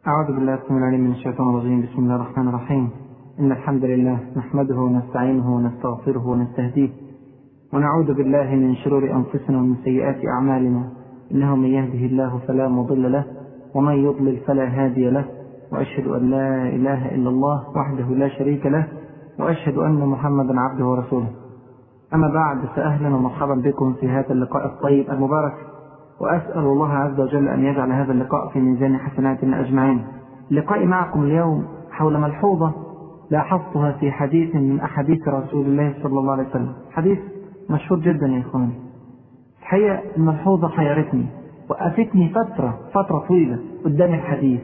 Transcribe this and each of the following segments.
أعوذ بالله السميع العليم من الشيطان الرجيم بسم الله الرحمن الرحيم إن الحمد لله نحمده ونستعينه ونستغفره ونستهديه ونعوذ بالله من شرور أنفسنا ومن سيئات أعمالنا إنه من يهده الله فلا مضل له ومن يضلل فلا هادي له وأشهد أن لا إله إلا الله وحده لا شريك له وأشهد أن محمدا عبده ورسوله أما بعد فأهلا ومرحبا بكم في هذا اللقاء الطيب المبارك وأسأل الله عز وجل أن يجعل هذا اللقاء في ميزان حسناتنا أجمعين لقائي معكم اليوم حول ملحوظة لاحظتها في حديث من أحاديث رسول الله صلى الله عليه وسلم حديث مشهور جدا يا إخواني الحقيقة الملحوظة حيرتني وقفتني فترة فترة طويلة قدام الحديث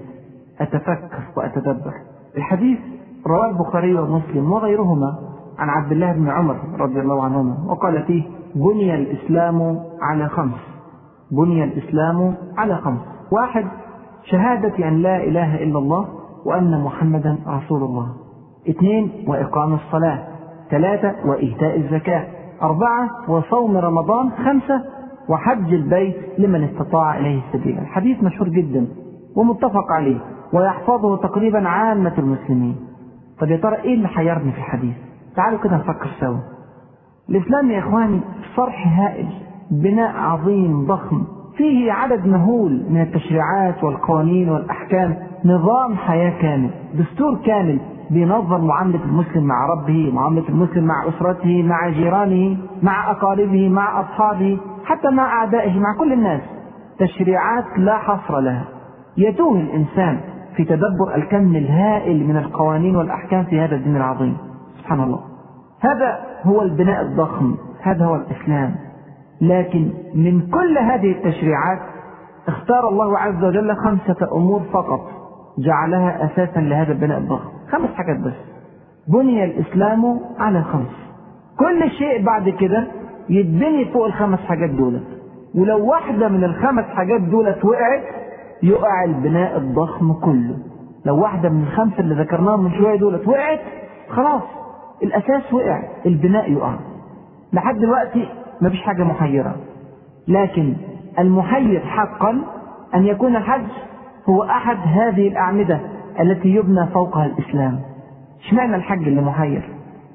أتفكر وأتدبر الحديث رواه البخاري ومسلم وغيرهما عن عبد الله بن عمر رضي الله عنهما وقال فيه بني الإسلام على خمس بني الإسلام على خمس واحد شهادة أن لا إله إلا الله وأن محمدا رسول الله اثنين وإقام الصلاة ثلاثة وإيتاء الزكاة أربعة وصوم رمضان خمسة وحج البيت لمن استطاع إليه السبيل الحديث مشهور جدا ومتفق عليه ويحفظه تقريبا عامة المسلمين طب يا ترى إيه اللي حيرني في الحديث تعالوا كده نفكر سوا الإسلام يا إخواني صرح هائل بناء عظيم ضخم فيه عدد مهول من التشريعات والقوانين والأحكام نظام حياة كامل دستور كامل بينظم معاملة المسلم مع ربه معاملة المسلم مع أسرته مع جيرانه مع أقاربه مع أصحابه حتى مع أعدائه مع كل الناس تشريعات لا حصر لها يتوه الإنسان في تدبر الكم الهائل من القوانين والأحكام في هذا الدين العظيم سبحان الله هذا هو البناء الضخم هذا هو الإسلام لكن من كل هذه التشريعات اختار الله عز وجل خمسة أمور فقط جعلها أساسا لهذا البناء الضخم خمس حاجات بس بني الإسلام على خمس كل شيء بعد كده يتبني فوق الخمس حاجات دولت ولو واحدة من الخمس حاجات دولت وقعت يقع البناء الضخم كله لو واحدة من الخمسة اللي ذكرناهم من شوية دولت وقعت خلاص الأساس وقع البناء يقع لحد دلوقتي مفيش حاجة محيرة لكن المحير حقا أن يكون الحج هو أحد هذه الأعمدة التي يبنى فوقها الإسلام اشمعنى الحج اللي محير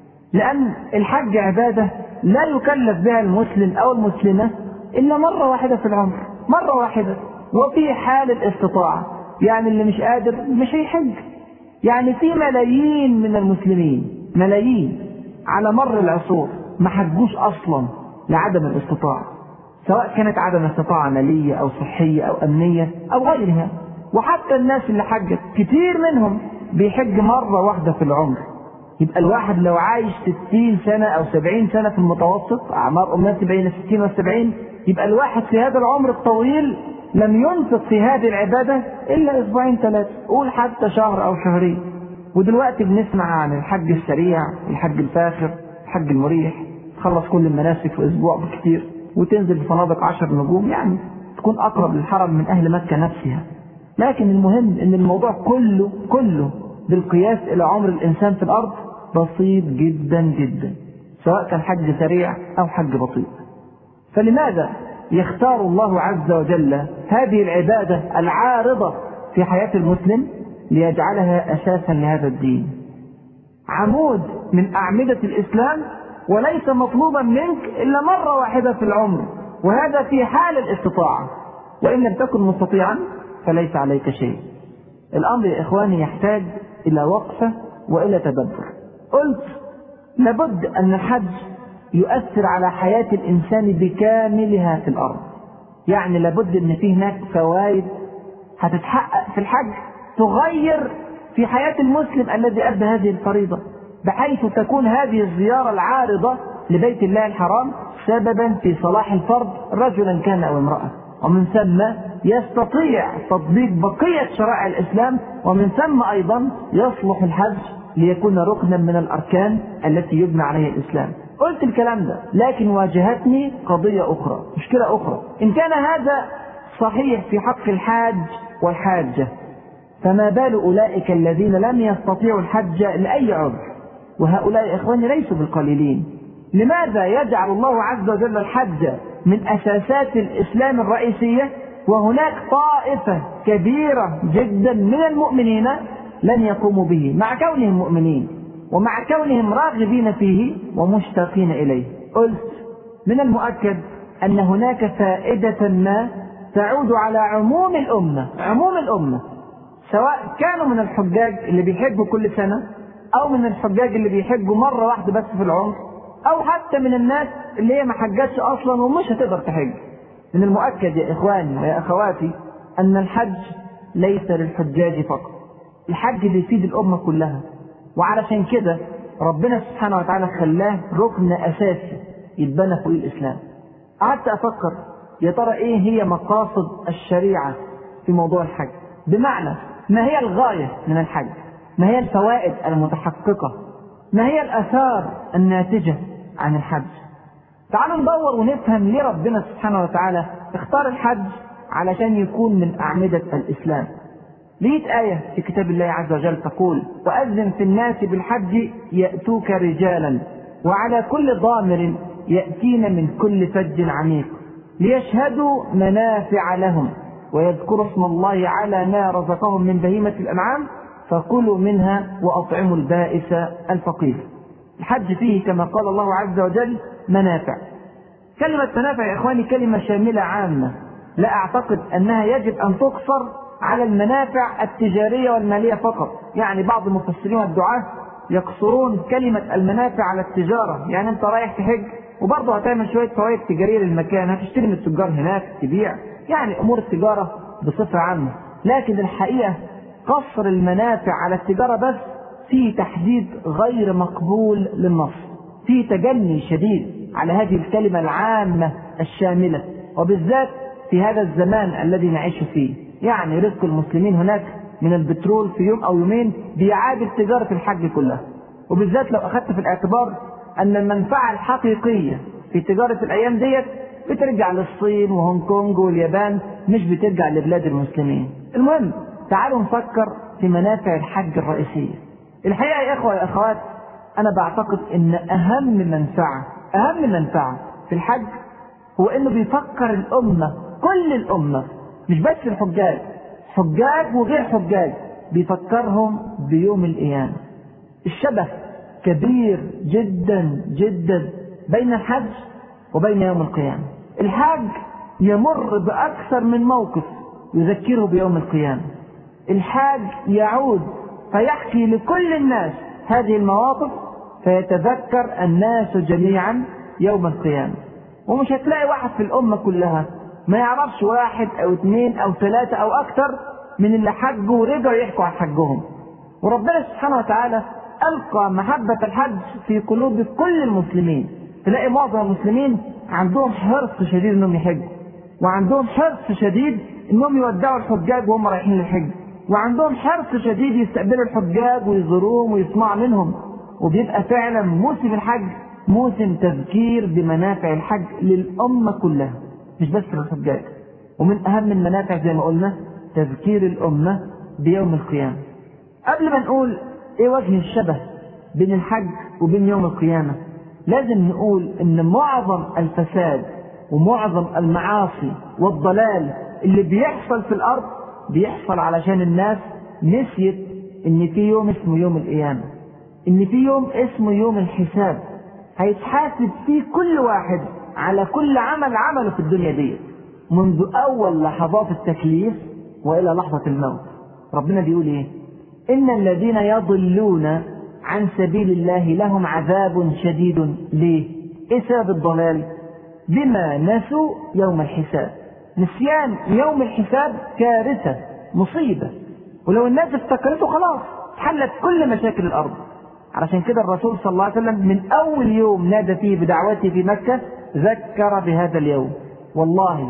لأن الحج عبادة لا يكلف بها المسلم أو المسلمة إلا مرة واحدة في العمر مرة واحدة وفي حال الاستطاعة يعني اللي مش قادر مش هيحج يعني في ملايين من المسلمين ملايين على مر العصور ما حجوش أصلا لعدم الاستطاعة سواء كانت عدم استطاعة مالية أو صحية أو أمنية أو غيرها وحتى الناس اللي حجت كتير منهم بيحج مرة واحدة في العمر يبقى الواحد لو عايش 60 سنة أو 70 سنة في المتوسط أعمار أمتي بين 60 و 70 يبقى الواحد في هذا العمر الطويل لم ينفق في هذه العبادة إلا أسبوعين ثلاثة قول حتى شهر أو شهرين ودلوقتي بنسمع عن الحج السريع الحج الفاخر الحج المريح تخلص كل المناسك في أسبوع بكتير وتنزل في فنادق عشر نجوم يعني تكون أقرب للحرم من أهل مكة نفسها لكن المهم ان الموضوع كله كله بالقياس الى عمر الانسان في الارض بسيط جدا جدا سواء كان حج سريع او حج بطيء فلماذا يختار الله عز وجل هذه العبادة العارضة في حياة المسلم ليجعلها أساسا لهذا الدين عمود من أعمدة الإسلام وليس مطلوبا منك إلا مرة واحدة في العمر وهذا في حال الاستطاعة وإن لم تكن مستطيعا فليس عليك شيء الأمر يا إخواني يحتاج إلى وقفة وإلى تدبر قلت لابد أن الحج يؤثر على حياة الإنسان بكاملها في الأرض يعني لابد أن في هناك فوائد هتتحقق في الحج تغير في حياة المسلم الذي أدى هذه الفريضة بحيث تكون هذه الزيارة العارضة لبيت الله الحرام سببا في صلاح الفرد رجلا كان أو امرأة ومن ثم يستطيع تطبيق بقية شرائع الإسلام ومن ثم أيضا يصلح الحج ليكون ركنا من الأركان التي يبنى عليها الإسلام قلت الكلام ده لكن واجهتني قضية أخرى مشكلة أخرى إن كان هذا صحيح في حق الحاج والحاجة فما بال أولئك الذين لم يستطيعوا الحج لأي عذر وهؤلاء يا إخواني ليسوا بالقليلين لماذا يجعل الله عز وجل الحج من أساسات الإسلام الرئيسية وهناك طائفة كبيرة جدا من المؤمنين لن يقوموا به مع كونهم مؤمنين ومع كونهم راغبين فيه ومشتاقين إليه قلت من المؤكد أن هناك فائدة ما تعود على عموم الأمة عموم الأمة سواء كانوا من الحجاج اللي بيحجوا كل سنة أو من الحجاج اللي بيحجوا مرة واحدة بس في العمر أو حتى من الناس اللي هي ما حجتش أصلا ومش هتقدر تحج من المؤكد يا إخواني ويا أخواتي أن الحج ليس للحجاج فقط الحج بيفيد الأمة كلها وعلشان كده ربنا سبحانه وتعالى خلاه ركن أساسي يتبنى فوق الإسلام قعدت أفكر يا ترى إيه هي مقاصد الشريعة في موضوع الحج بمعنى ما هي الغاية من الحج ما هي الفوائد المتحققة ما هي الآثار الناتجة عن الحج تعالوا ندور ونفهم ليه ربنا سبحانه وتعالى اختار الحج علشان يكون من أعمدة الإسلام لقيت آية في كتاب الله عز وجل تقول وأذن في الناس بالحج يأتوك رجالا وعلى كل ضامر يأتين من كل فج عميق ليشهدوا منافع لهم ويذكروا اسم الله على ما رزقهم من بهيمة الأنعام فكلوا منها وأطعموا البائس الفقير الحج فيه كما قال الله عز وجل منافع كلمة منافع يا إخواني كلمة شاملة عامة لا أعتقد أنها يجب أن تقصر على المنافع التجارية والمالية فقط يعني بعض المفسرين والدعاة يقصرون كلمة المنافع على التجارة يعني أنت رايح تحج وبرضه هتعمل شوية فوائد تجارية للمكان هتشتري من التجار هناك تبيع يعني أمور التجارة بصفة عامة لكن الحقيقة قصر المنافع على التجارة بس في تحديد غير مقبول للنص في تجني شديد على هذه الكلمة العامة الشاملة وبالذات في هذا الزمان الذي نعيش فيه يعني رزق المسلمين هناك من البترول في يوم او يومين بيعادل تجارة الحج كلها وبالذات لو اخذت في الاعتبار ان المنفعة الحقيقية في تجارة الايام ديت بترجع للصين وهونج كونج واليابان مش بترجع لبلاد المسلمين المهم تعالوا نفكر في منافع الحج الرئيسية الحقيقة يا اخوة يا اخوات انا بعتقد ان اهم منفعة اهم منفعة في الحج هو انه بيفكر الامة كل الامة مش بس الحجاج حجاج وغير حجاج بيفكرهم بيوم القيامة الشبه كبير جدا جدا بين الحج وبين يوم القيامة الحاج يمر بأكثر من موقف يذكره بيوم القيامة الحاج يعود فيحكي لكل الناس هذه المواقف فيتذكر الناس جميعا يوم القيامة ومش هتلاقي واحد في الأمة كلها ما يعرفش واحد أو اثنين أو ثلاثة أو أكثر من اللي حجوا ورجعوا يحكوا عن حجهم وربنا سبحانه وتعالى ألقى محبة الحج في قلوب كل المسلمين تلاقي معظم المسلمين عندهم حرص شديد انهم يحجوا وعندهم حرص شديد انهم يودعوا الحجاج وهم رايحين للحج وعندهم حرص شديد يستقبلوا الحجاج ويزوروهم ويسمعوا منهم وبيبقى فعلا موسم الحج موسم تذكير بمنافع الحج للأمة كلها مش بس للحجاج ومن أهم المنافع زي ما قلنا تذكير الأمة بيوم القيامة قبل ما نقول إيه وجه الشبه بين الحج وبين يوم القيامة لازم نقول إن معظم الفساد ومعظم المعاصي والضلال اللي بيحصل في الأرض بيحصل علشان الناس نسيت إن في يوم اسمه يوم القيامة إن في يوم اسمه يوم الحساب هيتحاسب فيه كل واحد على كل عمل عمله في الدنيا دي منذ أول لحظات التكليف وإلى لحظة الموت ربنا بيقول إيه إن الذين يضلون عن سبيل الله لهم عذاب شديد ليه إيه سبب الضلال بما نسوا يوم الحساب نسيان يوم الحساب كارثة مصيبة ولو الناس افتكرته خلاص حلت كل مشاكل الأرض علشان كده الرسول صلى الله عليه وسلم من أول يوم نادى فيه بدعوته في مكة ذكر بهذا اليوم والله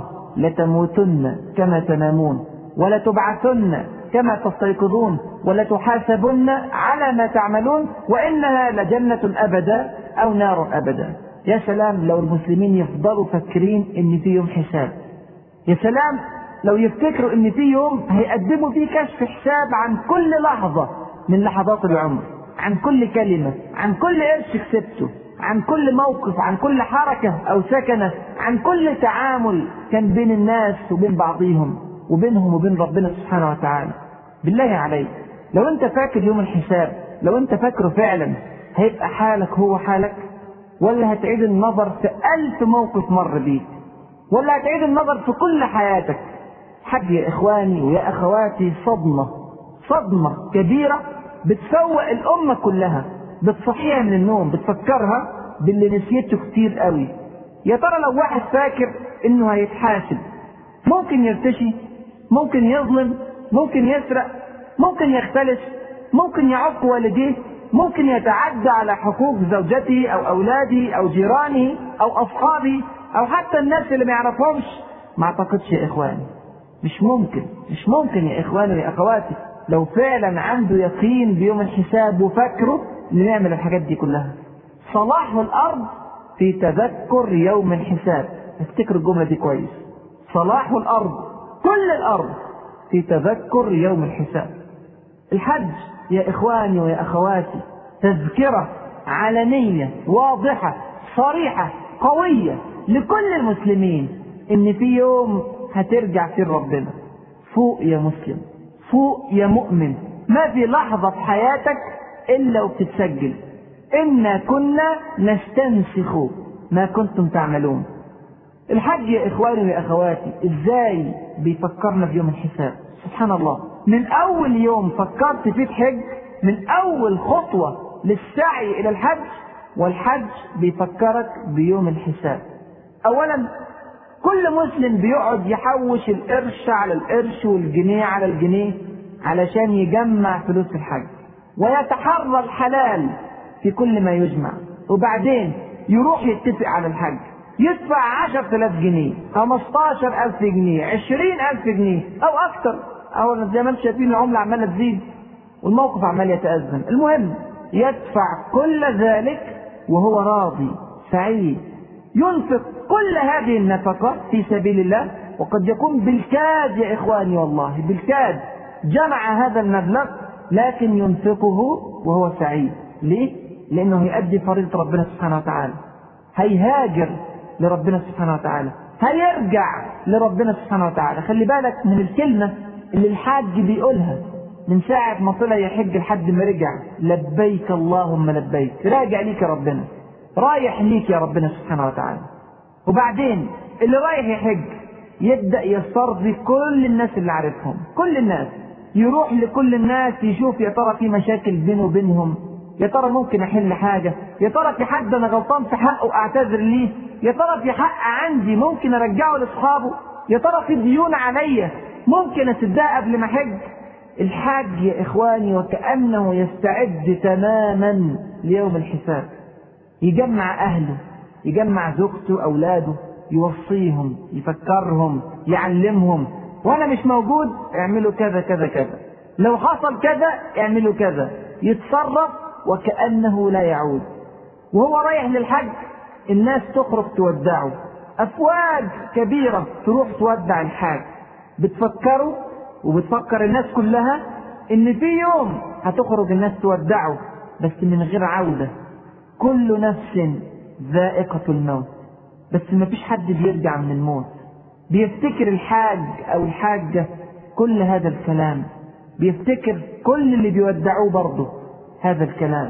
لتموتن كما تنامون ولتبعثن كما تستيقظون ولتحاسبن على ما تعملون وإنها لجنة أبدا أو نار أبدا يا سلام لو المسلمين يفضلوا فاكرين إن في يوم حساب يا سلام لو يفتكروا إن في يوم هيقدموا فيه كشف حساب عن كل لحظة من لحظات العمر عن كل كلمة عن كل قرش كسبته عن كل موقف عن كل حركة أو سكنة عن كل تعامل كان بين الناس وبين بعضهم وبينهم وبين ربنا سبحانه وتعالى بالله عليك لو انت فاكر يوم الحساب لو انت فاكره فعلا هيبقى حالك هو حالك ولا هتعيد النظر في ألف موقف مر بيك ولا هتعيد النظر في كل حياتك حاج يا إخواني ويا أخواتي صدمة صدمة كبيرة بتفوق الأمة كلها بتصحيها من النوم بتفكرها باللي نسيته كتير قوي يا ترى لو واحد فاكر انه هيتحاسب ممكن يرتشي ممكن يظلم ممكن يسرق ممكن يختلس ممكن يعق والديه ممكن يتعدى على حقوق زوجته او اولاده او جيرانه او اصحابه او حتى الناس اللي ما يعرفهمش ما اعتقدش يا اخواني مش ممكن مش ممكن يا اخواني ويا اخواتي لو فعلا عنده يقين بيوم الحساب وفكره انه يعمل الحاجات دي كلها صلاح الارض في تذكر يوم الحساب افتكر الجمله دي كويس صلاح الارض كل الارض في تذكر يوم الحساب الحج يا اخواني ويا اخواتي تذكره علنيه واضحه صريحه قويه لكل المسلمين ان في يوم هترجع فيه ربنا فوق يا مسلم فوق يا مؤمن ما في لحظه في حياتك الا وبتتسجل انا كنا نستنسخ ما كنتم تعملون الحج يا اخواني ويا اخواتي ازاي بيفكرنا بيوم الحساب سبحان الله من اول يوم فكرت فيه الحج من اول خطوه للسعي الى الحج والحج بيفكرك بيوم الحساب اولا كل مسلم بيقعد يحوش القرش على القرش والجنيه على الجنيه علشان يجمع فلوس الحج ويتحرى الحلال في كل ما يجمع وبعدين يروح يتفق على الحج يدفع عشرة آلاف جنيه خمستاشر ألف جنيه عشرين ألف جنيه أو أكثر أو زي ما انتم شايفين العملة عمالة تزيد والموقف عمال يتأزم المهم يدفع كل ذلك وهو راضي سعيد ينفق كل هذه النفقة في سبيل الله وقد يكون بالكاد يا إخواني والله بالكاد جمع هذا المبلغ لكن ينفقه وهو سعيد ليه؟ لأنه يؤدي فريضة ربنا سبحانه وتعالى هيهاجر لربنا سبحانه وتعالى هيرجع لربنا سبحانه وتعالى خلي بالك من الكلمة اللي الحاج بيقولها من ساعة ما طلع يحج لحد ما رجع لبيك اللهم لبيك راجع ليك يا ربنا رايح ليك يا ربنا سبحانه وتعالى وبعدين اللي رايح يحج يبدأ يسترضي كل الناس اللي عارفهم كل الناس يروح لكل الناس يشوف يا ترى في مشاكل بينه وبينهم يا ترى ممكن احل حاجه يا ترى في حد انا غلطان في حقه اعتذر ليه يا ترى في حق عندي ممكن ارجعه لاصحابه يا ترى في ديون عليا ممكن اسدها قبل ما احج الحاج يا اخواني وكانه يستعد تماما ليوم الحساب يجمع اهله يجمع زوجته اولاده يوصيهم يفكرهم يعلمهم وانا مش موجود اعملوا كذا كذا كذا لو حصل كذا اعملوا كذا يتصرف وكأنه لا يعود وهو رايح للحج الناس تخرج تودعه أفواج كبيرة تروح تودع الحاج بتفكروا وبتفكر الناس كلها إن في يوم هتخرج الناس تودعه بس من غير عودة كل نفس ذائقة الموت بس ما فيش حد بيرجع من الموت بيفتكر الحاج أو الحاجة كل هذا الكلام بيفتكر كل اللي بيودعوه برضه هذا الكلام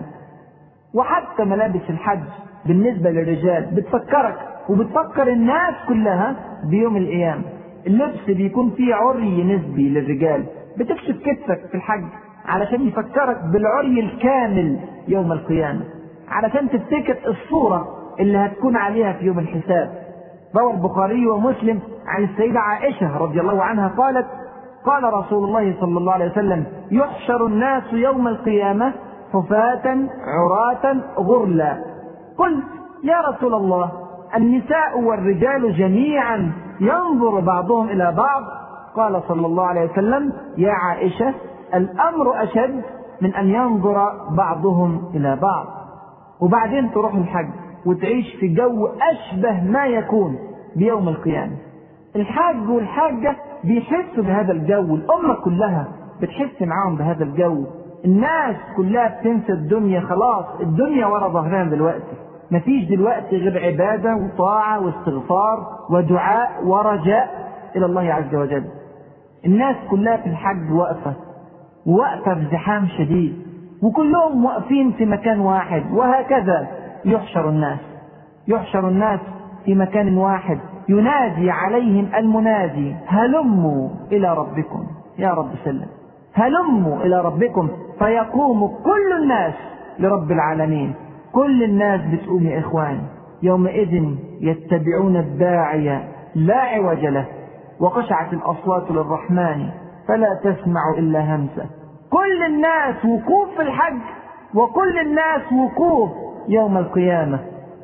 وحتى ملابس الحج بالنسبة للرجال بتفكرك وبتفكر الناس كلها بيوم القيامة اللبس بيكون فيه عري نسبي للرجال بتكشف كتفك في الحج علشان يفكرك بالعري الكامل يوم القيامة علشان تفتكر الصورة اللي هتكون عليها في يوم الحساب روى البخاري ومسلم عن السيدة عائشة رضي الله عنها قالت قال رسول الله صلى الله عليه وسلم يحشر الناس يوم القيامة حفاة عراة غرلا قلت يا رسول الله النساء والرجال جميعا ينظر بعضهم إلى بعض قال صلى الله عليه وسلم يا عائشة الأمر أشد من أن ينظر بعضهم إلى بعض وبعدين تروح الحج وتعيش في جو أشبه ما يكون بيوم القيامة الحاج والحاجة بيحسوا بهذا الجو الأمة كلها بتحس معاهم بهذا الجو الناس كلها بتنسى الدنيا خلاص الدنيا ورا ظهرنا دلوقتي مفيش دلوقتي غير عبادة وطاعة واستغفار ودعاء ورجاء إلى الله عز وجل الناس كلها في الحج واقفة واقفة بزحام شديد وكلهم واقفين في مكان واحد وهكذا يحشر الناس يحشر الناس في مكان واحد ينادي عليهم المنادي هلموا إلى ربكم يا رب سلم هلموا إلى ربكم فيقوم كل الناس لرب العالمين كل الناس بتقوم يا إخواني يومئذ يتبعون الداعي لا عوج له وخشعت الأصوات للرحمن فلا تسمع إلا همسة كل الناس وقوف في الحج وكل الناس وقوف يوم القيامة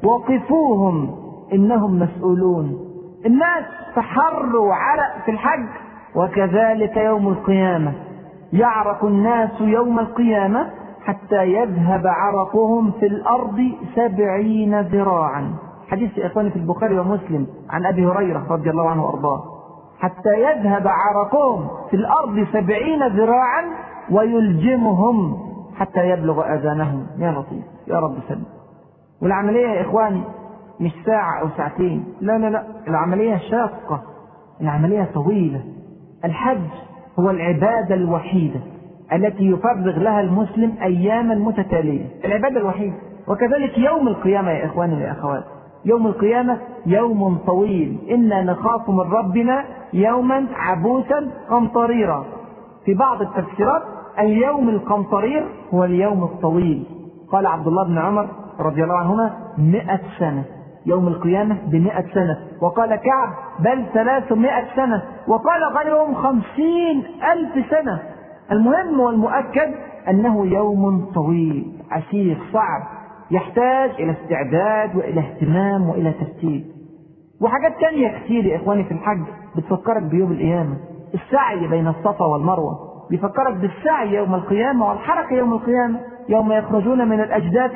وقفوهم إنهم مسؤولون الناس في حر وعرق في الحج وكذلك يوم القيامة يعرق الناس يوم القيامة حتى يذهب عرقهم في الأرض سبعين ذراعا حديث إخواني في البخاري ومسلم عن أبي هريرة رضي الله عنه وأرضاه حتى يذهب عرقهم في الأرض سبعين ذراعا ويلجمهم حتى يبلغ آذانهم يا لطيف يا رب سلم والعملية يا إخواني مش ساعة أو ساعتين لا لا لا العملية شاقة العملية طويلة الحج هو العبادة الوحيدة التي يفرغ لها المسلم أياما متتالية العبادة الوحيدة وكذلك يوم القيامة يا إخواني ويا أخوات يوم القيامة يوم طويل إنا نخاف من ربنا يوما عبوسا قمطريرا في بعض التفسيرات اليوم القمطرير هو اليوم الطويل قال عبد الله بن عمر رضي الله عنهما مئة سنة يوم القيامة بمئة سنة وقال كعب بل ثلاثمائة سنة وقال غيرهم خمسين ألف سنة المهم والمؤكد أنه يوم طويل عسير صعب يحتاج إلى استعداد وإلى اهتمام وإلى ترتيب وحاجات تانية كتير يا إخواني في الحج بتفكرك بيوم القيامة السعي بين الصفا والمروة بيفكرك بالسعي يوم القيامة والحركة يوم القيامة يوم يخرجون من الأجداث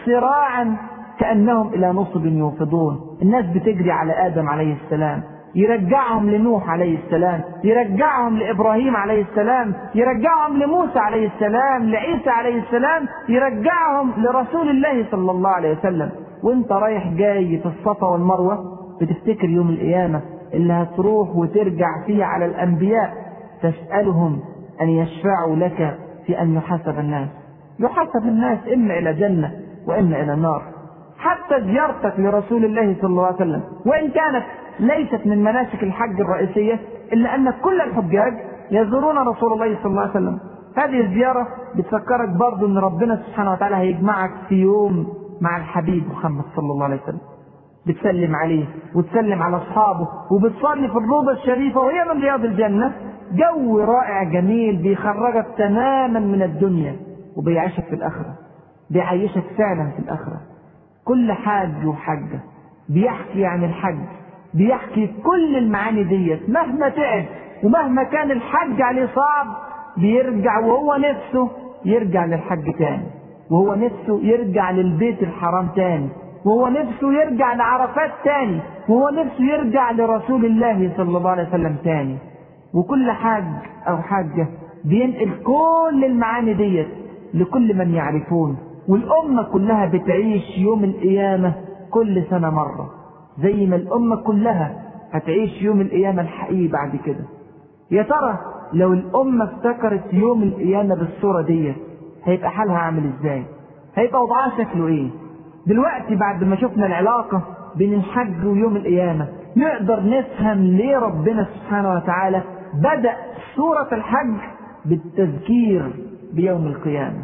صراعا كأنهم إلى نصب يوفضون الناس بتجري على آدم عليه السلام يرجعهم لنوح عليه السلام يرجعهم لإبراهيم عليه السلام يرجعهم لموسى عليه السلام لعيسى عليه السلام يرجعهم لرسول الله صلى الله عليه وسلم وانت رايح جاي في الصفا والمروة بتفتكر يوم القيامة اللي هتروح وترجع فيه على الأنبياء تسألهم أن يشفعوا لك في أن يحاسب الناس يحاسب الناس إما إلى جنة وإما إلى النار حتى زيارتك لرسول الله صلى الله عليه وسلم وإن كانت ليست من مناسك الحج الرئيسية إلا أن كل الحجاج يزورون رسول الله صلى الله عليه وسلم هذه الزيارة بتفكرك برضو أن ربنا سبحانه وتعالى هيجمعك في يوم مع الحبيب محمد صلى الله عليه وسلم بتسلم عليه وتسلم على أصحابه وبتصلي في الروضة الشريفة وهي من رياض الجنة جو رائع جميل بيخرجك تماما من الدنيا وبيعيشك في الآخرة بيعيشك فعلا في الآخرة كل حاج وحجة بيحكي عن الحج بيحكي كل المعاني ديت مهما تعب ومهما كان الحج عليه صعب بيرجع وهو نفسه يرجع للحج تاني وهو نفسه يرجع للبيت الحرام تاني وهو نفسه يرجع لعرفات تاني وهو نفسه يرجع لرسول الله صلى الله عليه وسلم تاني وكل حاج او حاجة بينقل كل المعاني ديت لكل من يعرفون والأمة كلها بتعيش يوم القيامة كل سنة مرة زي ما الأمة كلها هتعيش يوم القيامة الحقيقي بعد كده يا ترى لو الأمة افتكرت يوم القيامة بالصورة دي هيبقى حالها عامل ازاي هيبقى وضعها شكله ايه دلوقتي بعد ما شفنا العلاقة بين الحج ويوم القيامة نقدر نفهم ليه ربنا سبحانه وتعالى بدأ سورة الحج بالتذكير بيوم القيامة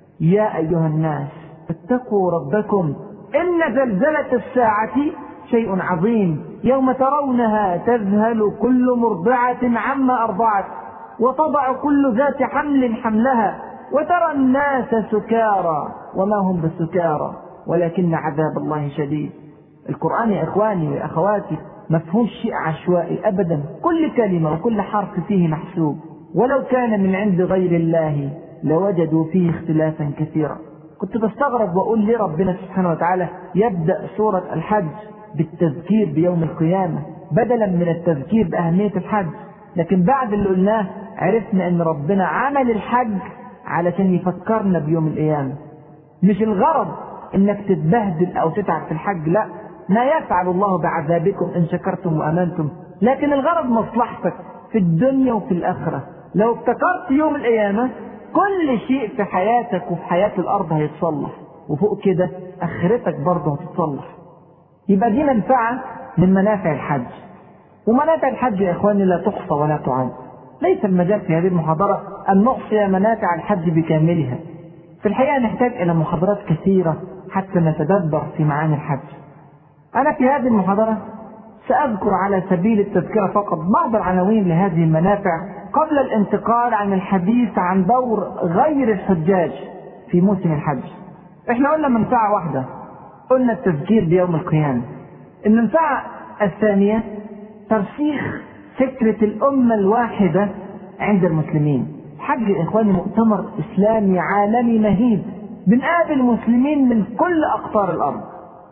يا أيها الناس اتقوا ربكم إن زلزلة الساعة شيء عظيم يوم ترونها تذهل كل مرضعة عما أرضعت وتضع كل ذات حمل حملها وترى الناس سكارى وما هم بسكارى ولكن عذاب الله شديد القرآن يا إخواني وأخواتي ما فيهوش شيء عشوائي أبدا كل كلمة وكل حرف فيه محسوب ولو كان من عند غير الله لوجدوا فيه اختلافا كثيرا كنت بستغرب واقول ليه ربنا سبحانه وتعالى يبدا سوره الحج بالتذكير بيوم القيامه بدلا من التذكير باهميه الحج لكن بعد اللي قلناه عرفنا ان ربنا عمل الحج علشان يفكرنا بيوم القيامه مش الغرض انك تتبهدل او تتعب في الحج لا ما يفعل الله بعذابكم ان شكرتم وامنتم لكن الغرض مصلحتك في الدنيا وفي الاخره لو افتكرت يوم القيامه كل شيء في حياتك وفي حياه الارض هيتصلح وفوق كده اخرتك برضه هتتصلح يبقى دي منفعه من منافع الحج ومنافع الحج يا اخواني لا تحصى ولا تعد ليس المجال في هذه المحاضره ان نحصي منافع الحج بكاملها في الحقيقه نحتاج الى محاضرات كثيره حتى نتدبر في معاني الحج انا في هذه المحاضره ساذكر على سبيل التذكره فقط بعض العناوين لهذه المنافع قبل الانتقال عن الحديث عن دور غير الحجاج في موسم الحج احنا قلنا منفعه واحده قلنا التذكير بيوم القيامه المنفعه الثانيه ترسيخ فكرة الأمة الواحدة عند المسلمين حج يا إخواني مؤتمر إسلامي عالمي مهيب بنقابل مسلمين من كل أقطار الأرض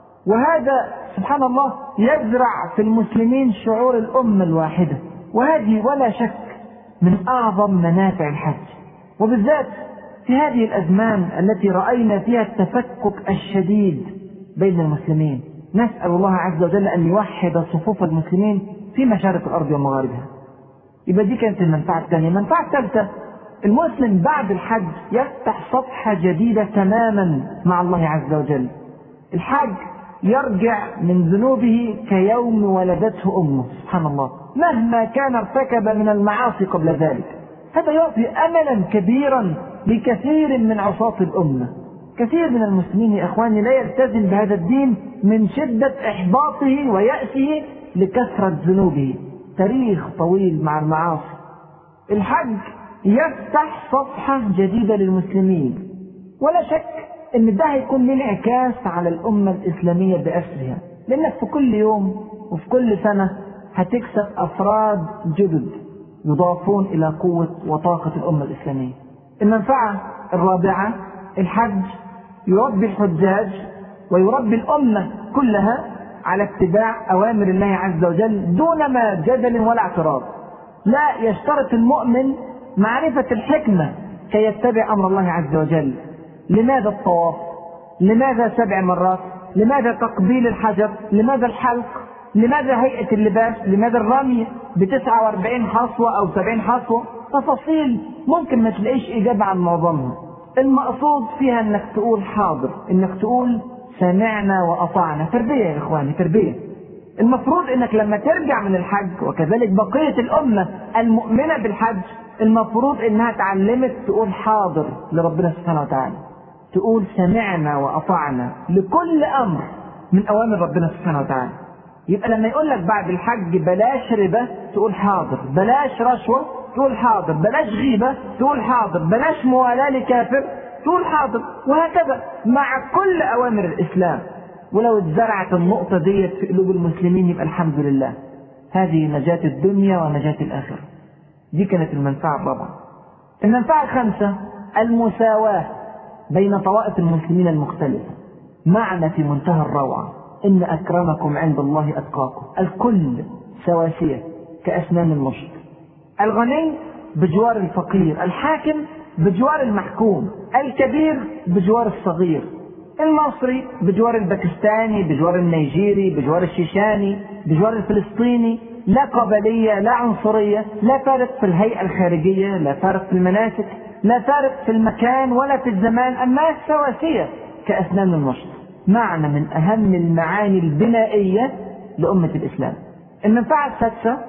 وهذا سبحان الله يزرع في المسلمين شعور الأمة الواحدة وهذه ولا شك من أعظم منافع الحج وبالذات في هذه الأزمان التي رأينا فيها التفكك الشديد بين المسلمين نسأل الله عز وجل أن يوحد صفوف المسلمين في مشارق الارض ومغاربها. يبقى دي كانت المنفعه الثانيه، المنفعه الثالثه المسلم بعد الحج يفتح صفحه جديده تماما مع الله عز وجل. الحاج يرجع من ذنوبه كيوم ولدته امه، سبحان الله، مهما كان ارتكب من المعاصي قبل ذلك. هذا يعطي املا كبيرا لكثير من عصاة الامه. كثير من المسلمين يا اخواني لا يلتزم بهذا الدين من شده احباطه ويأسه لكثرة ذنوبه تاريخ طويل مع المعاصي الحج يفتح صفحة جديدة للمسلمين ولا شك ان ده هيكون له انعكاس على الأمة الإسلامية بأسرها لأنك في كل يوم وفي كل سنة هتكسب أفراد جدد يضافون إلى قوة وطاقة الأمة الإسلامية المنفعة الرابعة الحج يربي الحجاج ويربي الأمة كلها على اتباع أوامر الله عز وجل دون ما جدل ولا اعتراض لا يشترط المؤمن معرفة الحكمة كي يتبع أمر الله عز وجل لماذا الطواف لماذا سبع مرات لماذا تقبيل الحجر لماذا الحلق لماذا هيئة اللباس لماذا الرمي ب 49 حصوة أو 70 حصوة تفاصيل ممكن ما تلاقيش إجابة عن معظمها المقصود فيها انك تقول حاضر انك تقول سمعنا واطعنا تربيه يا اخواني تربيه المفروض انك لما ترجع من الحج وكذلك بقيه الامه المؤمنه بالحج المفروض انها اتعلمت تقول حاضر لربنا سبحانه وتعالى تقول سمعنا واطعنا لكل امر من اوامر ربنا سبحانه وتعالى يبقى لما يقول لك بعد الحج بلاش ربا تقول حاضر بلاش رشوه تقول حاضر بلاش غيبه تقول حاضر بلاش موالاه لكافر تقول حاضر وهكذا مع كل اوامر الاسلام ولو اتزرعت النقطه ديت في قلوب المسلمين يبقى الحمد لله هذه نجاه الدنيا ونجاه الاخره دي كانت المنفعه الرابعه المنفعه الخامسه المساواه بين طوائف المسلمين المختلفه معنى في منتهى الروعه ان اكرمكم عند الله اتقاكم الكل سواسيه كاسنان المشط الغني بجوار الفقير الحاكم بجوار المحكوم الكبير بجوار الصغير المصري بجوار الباكستاني بجوار النيجيري بجوار الشيشاني بجوار الفلسطيني لا قبلية لا عنصرية لا فارق في الهيئة الخارجية لا فارق في المناسك لا فارق في المكان ولا في الزمان الناس سواسية كأسنان المشط معنى من أهم المعاني البنائية لأمة الإسلام المنفعة السادسة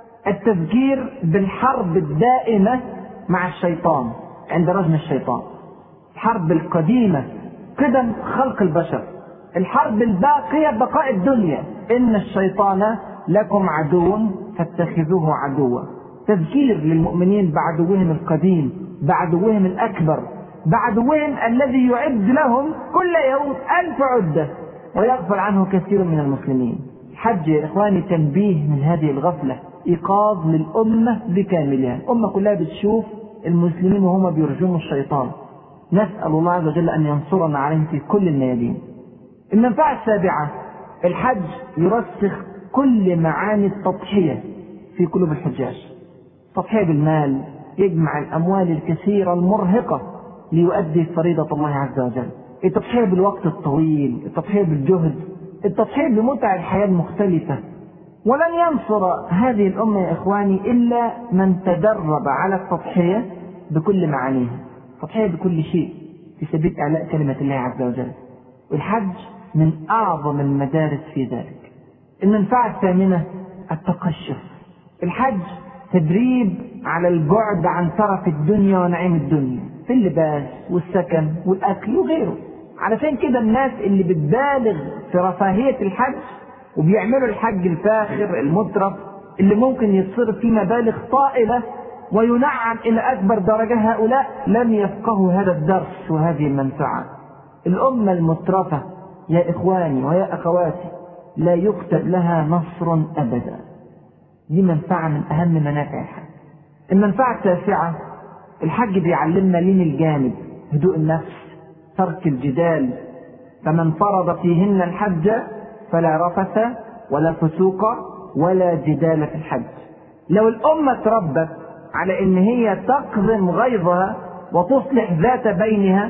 التذكير بالحرب الدائمة مع الشيطان عند رجم الشيطان الحرب القديمة قدم خلق البشر الحرب الباقية بقاء الدنيا إن الشيطان لكم عدو فاتخذوه عدوا تذكير للمؤمنين بعدوهم القديم بعدوهم الأكبر بعدوهم الذي يعد لهم كل يوم ألف عدة ويغفل عنه كثير من المسلمين حج يا إخواني تنبيه من هذه الغفلة إيقاظ للأمة بكاملها الأمة كلها بتشوف المسلمين وهم بيرجموا الشيطان نسأل الله عز وجل أن ينصرنا عليهم في كل الميادين المنفعة السابعة الحج يرسخ كل معاني التضحية في قلوب الحجاج تضحية بالمال يجمع الأموال الكثيرة المرهقة ليؤدي فريضة الله عز وجل التضحية بالوقت الطويل التضحية بالجهد التضحية بمتع الحياة المختلفة ولن ينصر هذه الأمة يا إخواني إلا من تدرب على التضحية بكل معانيها التضحية بكل شيء في سبيل إعلاء كلمة الله عز وجل والحج من أعظم المدارس في ذلك المنفعة الثامنة التقشف الحج تدريب على البعد عن ترف الدنيا ونعيم الدنيا في اللباس والسكن والأكل وغيره علشان كده الناس اللي بتبالغ في رفاهية الحج وبيعملوا الحج الفاخر المترف اللي ممكن يتصرف فيه مبالغ طائلة وينعم إلى أكبر درجة هؤلاء لم يفقهوا هذا الدرس وهذه المنفعة الأمة المترفة يا إخواني ويا أخواتي لا يكتب لها نصر أبدا دي منفعة من أهم منافع الحج المنفعة التاسعة الحج بيعلمنا لين الجانب هدوء النفس ترك الجدال فمن فرض فيهن الحج فلا رفث ولا فسوق ولا جدال في الحج لو الأمة تربت على إن هي تقضم غيظها وتصلح ذات بينها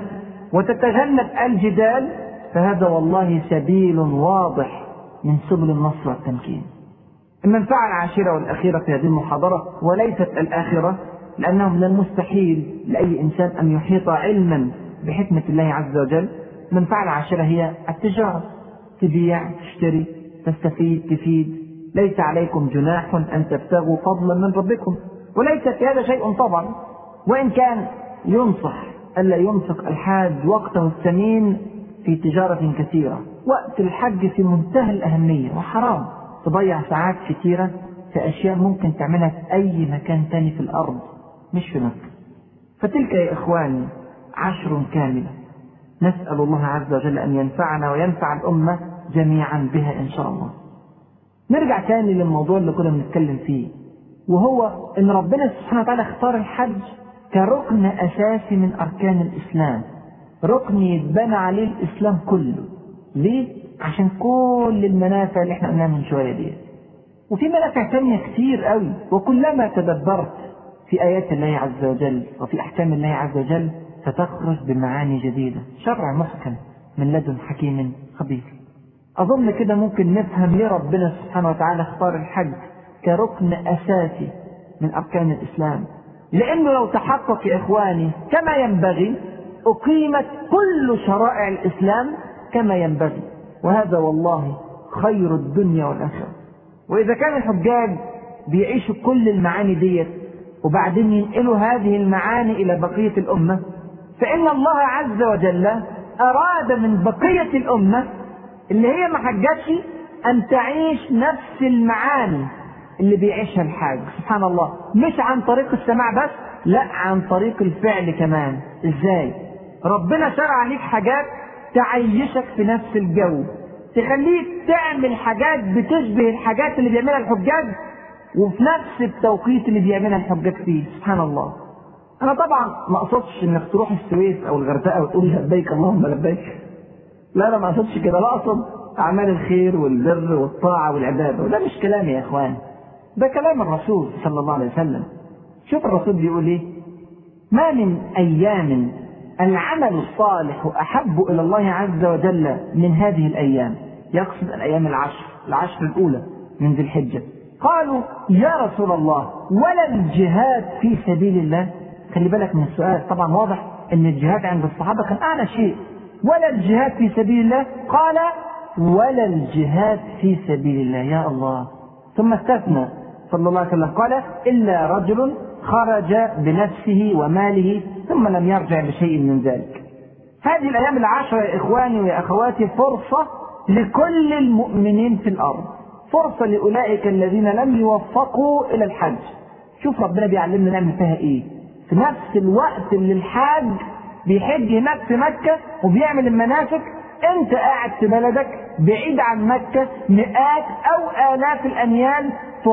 وتتجنب الجدال فهذا والله سبيل واضح من سبل النصر والتمكين المنفعة العاشرة والأخيرة في هذه المحاضرة وليست الآخرة لأنه من المستحيل لأي إنسان أن يحيط علما بحكمة الله عز وجل المنفعة العاشرة هي التجارة تبيع تشتري تستفيد تفيد ليس عليكم جناح أن تبتغوا فضلا من ربكم وليس في هذا شيء طبعا وإن كان ينصح ألا ينفق الحاج وقته الثمين في تجارة كثيرة وقت الحج في منتهى الأهمية وحرام تضيع ساعات كثيرة في أشياء ممكن تعملها في أي مكان تاني في الأرض مش في مكة فتلك يا إخواني عشر كاملة نسأل الله عز وجل أن ينفعنا وينفع الأمة جميعا بها إن شاء الله نرجع تاني للموضوع اللي كنا بنتكلم فيه وهو ان ربنا سبحانه وتعالى اختار الحج كركن اساسي من اركان الاسلام ركن يتبنى عليه الاسلام كله ليه عشان كل المنافع اللي احنا قلناها من شويه دي وفي منافع تانية كتير قوي وكلما تدبرت في ايات الله عز وجل وفي احكام الله عز وجل ستخرج بمعاني جديده شرع محكم من لدن حكيم خبير اظن كده ممكن نفهم ليه ربنا سبحانه وتعالى اختار الحج كركن اساسي من اركان الاسلام لانه لو تحقق يا اخواني كما ينبغي اقيمت كل شرائع الاسلام كما ينبغي وهذا والله خير الدنيا والاخره واذا كان الحجاج بيعيشوا كل المعاني ديت وبعدين ينقلوا هذه المعاني الى بقيه الامه فان الله عز وجل اراد من بقيه الامه اللي هي ما حجتش ان تعيش نفس المعاني اللي بيعيشها الحاج سبحان الله مش عن طريق السماع بس لا عن طريق الفعل كمان ازاي ربنا شرع عليك حاجات تعيشك في نفس الجو تخليك تعمل حاجات بتشبه الحاجات اللي بيعملها الحجاج وفي نفس التوقيت اللي بيعملها الحجاج فيه سبحان الله انا طبعا ما اقصدش انك تروح السويس او الغردقه وتقول لبيك اللهم لبيك لا انا ما اقصدش كده لا اقصد اعمال الخير والبر والطاعه والعباده وده مش كلامي يا اخوان ده كلام الرسول صلى الله عليه وسلم شوف الرسول بيقول ايه ما من ايام العمل الصالح احب الى الله عز وجل من هذه الايام يقصد الايام العشر العشر الاولى من ذي الحجه قالوا يا رسول الله ولا الجهاد في سبيل الله خلي بالك من السؤال طبعا واضح ان الجهاد عند الصحابه كان اعلى شيء ولا الجهاد في سبيل الله قال ولا الجهاد في سبيل الله يا الله ثم استثنى صلى الله عليه وسلم قال إلا رجل خرج بنفسه وماله ثم لم يرجع بشيء من ذلك هذه الأيام العشرة يا إخواني ويا أخواتي فرصة لكل المؤمنين في الأرض فرصة لأولئك الذين لم يوفقوا إلى الحج شوف ربنا بيعلمنا نعمل فيها إيه في نفس الوقت اللي الحاج بيحج هناك في مكة وبيعمل المناسك انت قاعد في بلدك بعيد عن مكة مئات او الاف الاميال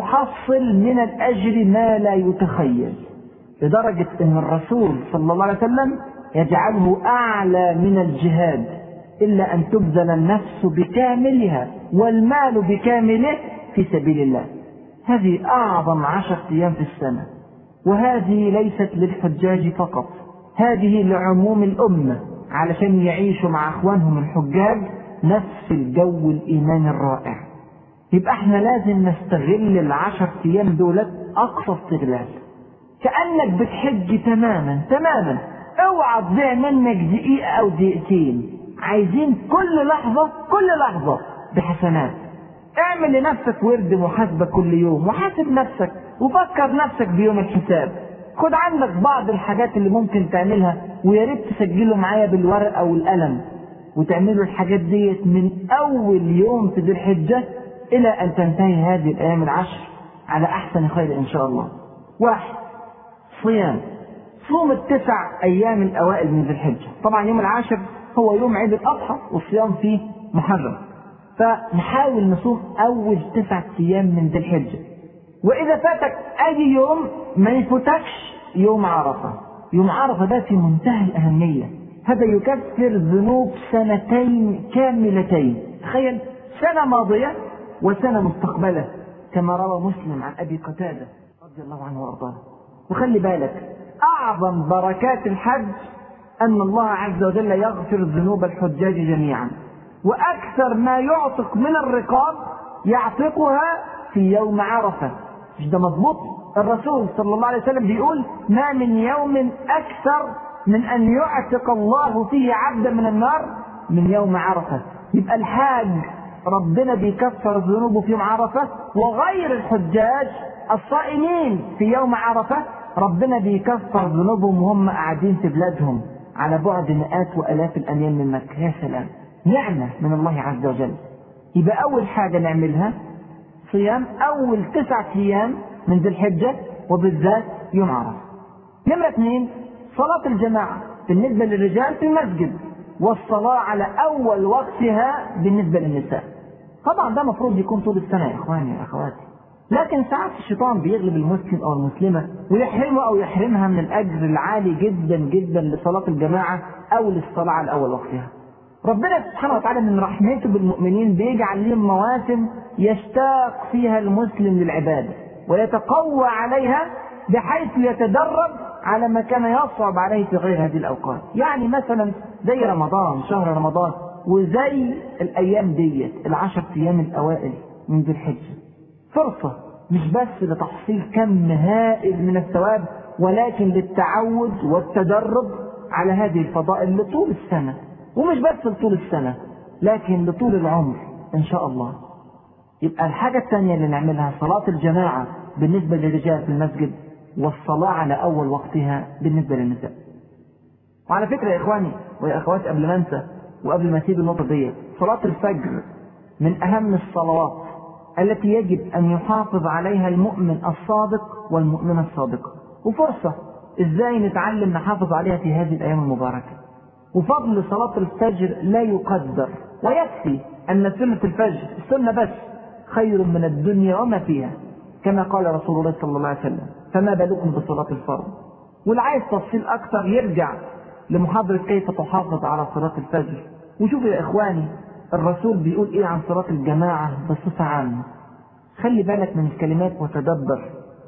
تحصل من الاجر ما لا يتخيل لدرجة ان الرسول صلى الله عليه وسلم يجعله اعلى من الجهاد الا ان تبذل النفس بكاملها والمال بكامله في سبيل الله هذه اعظم عشرة ايام في السنة وهذه ليست للحجاج فقط هذه لعموم الامة علشان يعيشوا مع اخوانهم الحجاج نفس الجو الايماني الرائع يبقى احنا لازم نستغل العشر ايام دولت اقصى استغلال كانك بتحج تماما تماما اوعى تضيع منك دقيقه او دقيقتين عايزين كل لحظه كل لحظه بحسنات اعمل لنفسك ورد محاسبه كل يوم وحاسب نفسك وفكر نفسك بيوم الحساب خد عندك بعض الحاجات اللي ممكن تعملها ويا ريت تسجله معايا بالورق او القلم وتعملوا الحاجات ديت من اول يوم في ذي الحجه الى ان تنتهي هذه الايام العشر على احسن خير ان شاء الله. واحد صيام صوم التسع ايام الاوائل من ذي الحجه، طبعا يوم العاشر هو يوم عيد الاضحى والصيام فيه محرم. فنحاول نصوم اول تسعة ايام من ذي الحجه. واذا فاتك اي يوم ما يفوتكش يوم عرفه. يوم عرفه ده في منتهى الاهميه. هذا يكفر ذنوب سنتين كاملتين. تخيل سنه ماضيه وسنه مستقبله كما روى مسلم عن ابي قتاده رضي الله عنه وارضاه. وخلي بالك اعظم بركات الحج ان الله عز وجل يغفر ذنوب الحجاج جميعا. واكثر ما يعتق من الرقاب يعتقها في يوم عرفه مش ده مضبوط الرسول صلى الله عليه وسلم بيقول ما من يوم اكثر من ان يعتق الله فيه عبدا من النار من يوم عرفه يبقى الحاج ربنا بيكفر ذنوبه في يوم عرفه وغير الحجاج الصائمين في يوم عرفه ربنا بيكفر ذنوبهم وهم قاعدين في بلادهم على بعد مئات والاف الاميال من مكه يا سلام نعمة من الله عز وجل يبقى أول حاجة نعملها صيام أول تسعة أيام من ذي الحجة وبالذات يوم عرفة نمرة اثنين صلاة الجماعة بالنسبة للرجال في المسجد والصلاة على أول وقتها بالنسبة للنساء طبعا ده المفروض يكون طول السنة يا إخواني يا أخواتي لكن ساعات الشيطان بيغلب المسلم أو المسلمة ويحرمه أو يحرمها من الأجر العالي جدا جدا لصلاة الجماعة أو للصلاة على أول وقتها ربنا سبحانه وتعالى من رحمته بالمؤمنين بيجعل لهم مواسم يشتاق فيها المسلم للعبادة ويتقوى عليها بحيث يتدرب على ما كان يصعب عليه في غير هذه الأوقات يعني مثلا زي رمضان شهر رمضان وزي الأيام ديت العشر أيام الأوائل من ذي الحجة فرصة مش بس لتحصيل كم هائل من الثواب ولكن للتعود والتدرب على هذه الفضائل لطول السنه ومش بس لطول السنة لكن لطول العمر إن شاء الله يبقى الحاجة الثانية اللي نعملها صلاة الجماعة بالنسبة للرجال في المسجد والصلاة على أول وقتها بالنسبة للنساء وعلى فكرة يا إخواني ويا أخواتي قبل ما أنسى وقبل ما أسيب النقطة دي صلاة الفجر من أهم الصلوات التي يجب أن يحافظ عليها المؤمن الصادق والمؤمنة الصادقة وفرصة إزاي نتعلم نحافظ عليها في هذه الأيام المباركة وفضل صلاة الفجر لا يقدر ويكفي أن سنة الفجر السنة بس خير من الدنيا وما فيها كما قال رسول الله صلى الله عليه وسلم فما بالكم بصلاة الفرض واللي عايز تفصيل أكثر يرجع لمحاضرة كيف تحافظ على صلاة الفجر وشوفوا يا إخواني الرسول بيقول إيه عن صلاة الجماعة بصفة عامة خلي بالك من الكلمات وتدبر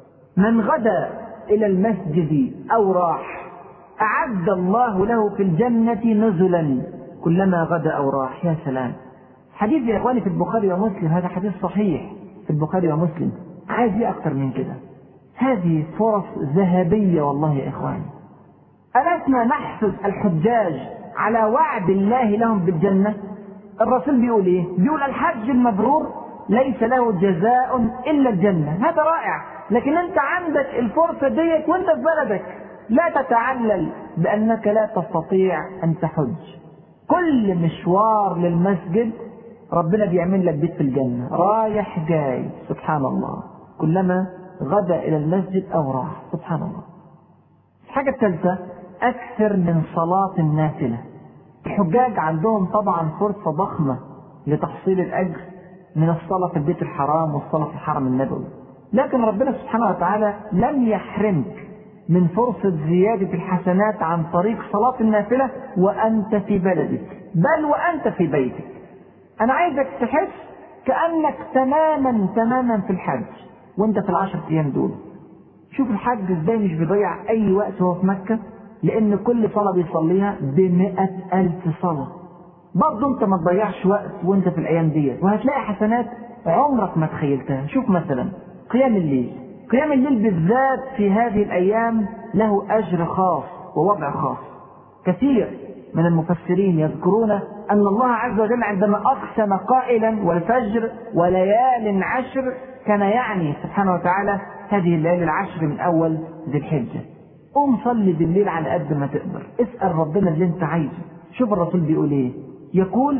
من غدا إلى المسجد أو راح أعد الله له في الجنة نزلا كلما غدا أو راح يا سلام حديث يا إخواني في البخاري ومسلم هذا حديث صحيح في البخاري ومسلم عايز إيه أكثر من كده هذه فرص ذهبية والله يا إخواني ألسنا نحسد الحجاج على وعد الله لهم بالجنة الرسول بيقول إيه بيقول الحج المبرور ليس له جزاء إلا الجنة هذا رائع لكن أنت عندك الفرصة ديت وأنت في بلدك لا تتعلل بأنك لا تستطيع أن تحج كل مشوار للمسجد ربنا بيعمل لك بيت في الجنة رايح جاي سبحان الله كلما غدا إلى المسجد أو راح سبحان الله الحاجة الثالثة أكثر من صلاة النافلة الحجاج عندهم طبعا فرصة ضخمة لتحصيل الأجر من الصلاة في البيت الحرام والصلاة في الحرم النبوي لكن ربنا سبحانه وتعالى لم يحرمك من فرصة زيادة الحسنات عن طريق صلاة النافلة وأنت في بلدك بل وأنت في بيتك أنا عايزك تحس كأنك تماما تماما في الحج وأنت في العشر أيام دول شوف الحج ازاي مش بيضيع أي وقت وهو في مكة لأن كل صلاة بيصليها بمئة ألف صلاة برضه أنت ما تضيعش وقت وأنت في الأيام ديت وهتلاقي حسنات عمرك ما تخيلتها شوف مثلا قيام الليل قيام الليل بالذات في هذه الأيام له أجر خاص ووضع خاص كثير من المفسرين يذكرون أن الله عز وجل عندما أقسم قائلا والفجر وليال عشر كان يعني سبحانه وتعالى هذه الليالي العشر من أول ذي الحجة قوم صلي بالليل على قد ما تقدر اسأل ربنا اللي انت عايزه شوف الرسول بيقول ايه يقول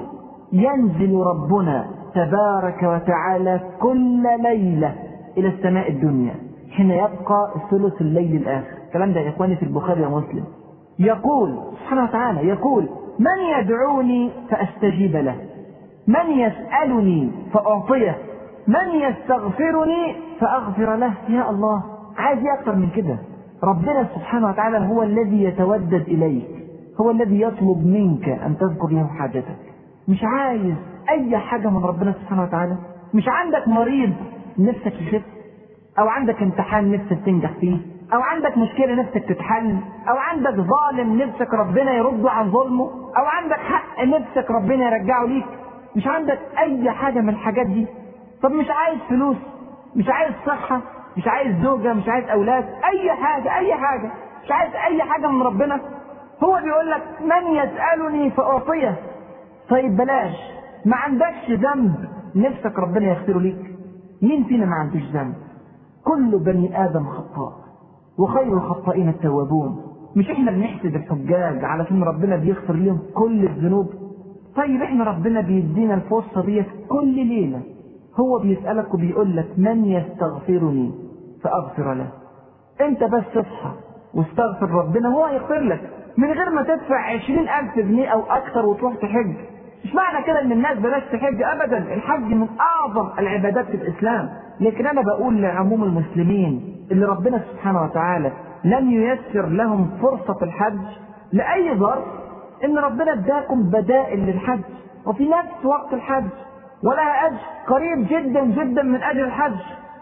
ينزل ربنا تبارك وتعالى كل ليلة إلى السماء الدنيا حين يبقى ثلث الليل الآخر الكلام ده يا إخواني في البخاري ومسلم يقول سبحانه وتعالى يقول من يدعوني فأستجيب له من يسألني فأعطيه من يستغفرني فأغفر له يا الله عايز ايه أكتر من كده ربنا سبحانه وتعالى هو الذي يتودد إليك هو الذي يطلب منك أن تذكر له حاجتك مش عايز أي حاجة من ربنا سبحانه وتعالى مش عندك مريض نفسك يخف أو عندك امتحان نفسك تنجح فيه أو عندك مشكلة نفسك تتحل أو عندك ظالم نفسك ربنا يرده عن ظلمه أو عندك حق نفسك ربنا يرجعه ليك مش عندك أي حاجة من الحاجات دي طب مش عايز فلوس مش عايز صحة مش عايز زوجة مش عايز أولاد أي حاجة أي حاجة مش عايز أي حاجة من ربنا هو بيقول لك من يسألني فأعطيه طيب بلاش ما عندكش ذنب نفسك ربنا يغفره ليك مين فينا ما عندوش ذنب كل بني آدم خطاء وخير الخطائين التوابون مش احنا بنحسد الحجاج علشان ربنا بيغفر لهم كل الذنوب طيب احنا ربنا بيدينا الفرصة ديت كل ليلة هو بيسألك وبيقول لك من يستغفرني فأغفر له انت بس تصحى واستغفر ربنا هو هيغفر لك من غير ما تدفع عشرين ألف جنيه أو أكثر وتروح تحج مش معنى كده ان الناس بلاش تحج ابدا الحج من اعظم العبادات في الاسلام لكن انا بقول لعموم المسلمين اللي ربنا سبحانه وتعالى لم ييسر لهم فرصة الحج لأي ظرف ان ربنا اداكم بدائل للحج وفي نفس وقت الحج ولها اجر قريب جدا جدا من اجر الحج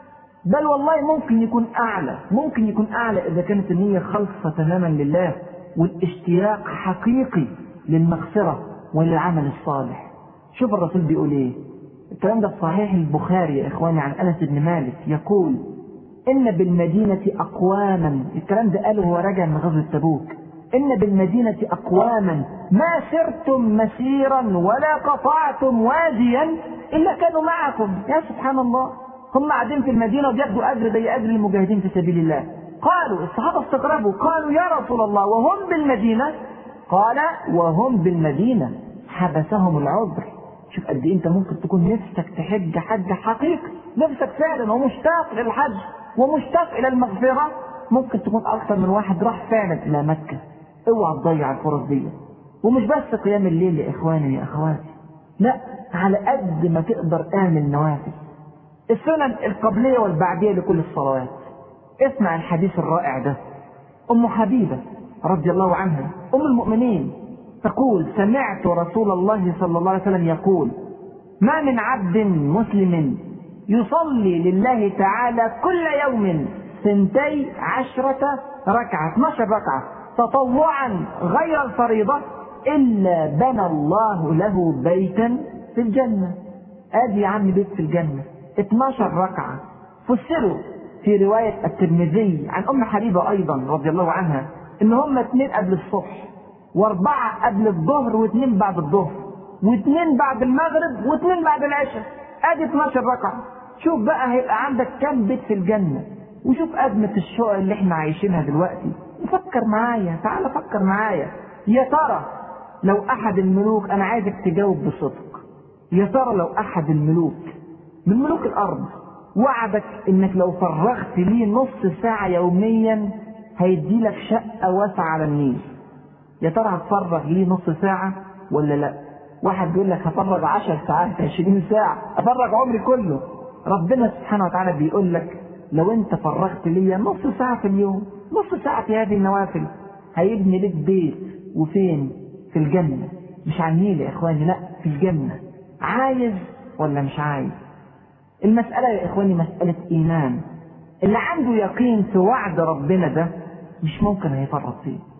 بل والله ممكن يكون اعلى ممكن يكون اعلى اذا كانت النية خالصة تماما لله والاشتياق حقيقي للمغفرة وللعمل الصالح شوف الرسول بيقول ايه الكلام ده في صحيح البخاري يا اخواني عن انس بن مالك يقول ان بالمدينة اقواما الكلام ده قاله وهو راجع من غزوة تبوك ان بالمدينة اقواما ما سرتم مسيرا ولا قطعتم واديا الا كانوا معكم يا سبحان الله هم قاعدين في المدينة وبياخدوا اجر زي اجر المجاهدين في سبيل الله قالوا الصحابة استغربوا قالوا يا رسول الله وهم بالمدينة قال وهم بالمدينة حبسهم العذر شوف قد ايه انت ممكن تكون نفسك تحج حج حقيقي نفسك فعلا ومشتاق للحج ومشتاق الى المغفرة ممكن تكون اكثر من واحد راح فعلا الى مكة اوعى تضيع الفرص دي ومش بس قيام الليل يا اخواني يا اخواتي لا على قد ما تقدر اعمل نوافل السنن القبلية والبعدية لكل الصلوات اسمع الحديث الرائع ده ام حبيبة رضي الله عنها ام المؤمنين تقول سمعت رسول الله صلى الله عليه وسلم يقول ما من عبد مسلم يصلي لله تعالى كل يوم سنتي عشرة ركعة 12 ركعة تطوعا غير الفريضة إلا بنى الله له بيتا في الجنة ادي يا عم بيت في الجنة 12 ركعة فسروا في رواية الترمذي عن أم حبيبة أيضا رضي الله عنها إن هم اثنين قبل الصبح وأربعة قبل الظهر واثنين بعد الظهر واثنين بعد المغرب واثنين بعد العشاء ادي 12 ركعة شوف بقى هيبقى عندك كم بيت في الجنة وشوف أزمة الشقق اللي احنا عايشينها دلوقتي وفكر معايا تعال فكر معايا يا ترى لو أحد الملوك أنا عايزك تجاوب بصدق يا ترى لو أحد الملوك من ملوك الأرض وعدك إنك لو فرغت ليه نص ساعة يوميا هيدي لك شقة واسعة على النيل يا ترى هتفرغ ليه نص ساعة ولا لا واحد بيقول لك هفرغ عشر ساعات عشرين ساعة أفرغ عمري كله ربنا سبحانه وتعالى بيقول لك لو انت فرغت ليا نص ساعة في اليوم نص ساعة في هذه النوافل هيبني لك بيت وفين في الجنة مش على النيل يا اخواني لا في الجنة عايز ولا مش عايز المسألة يا اخواني مسألة ايمان اللي عنده يقين في وعد ربنا ده مش ممكن هيفرط فيه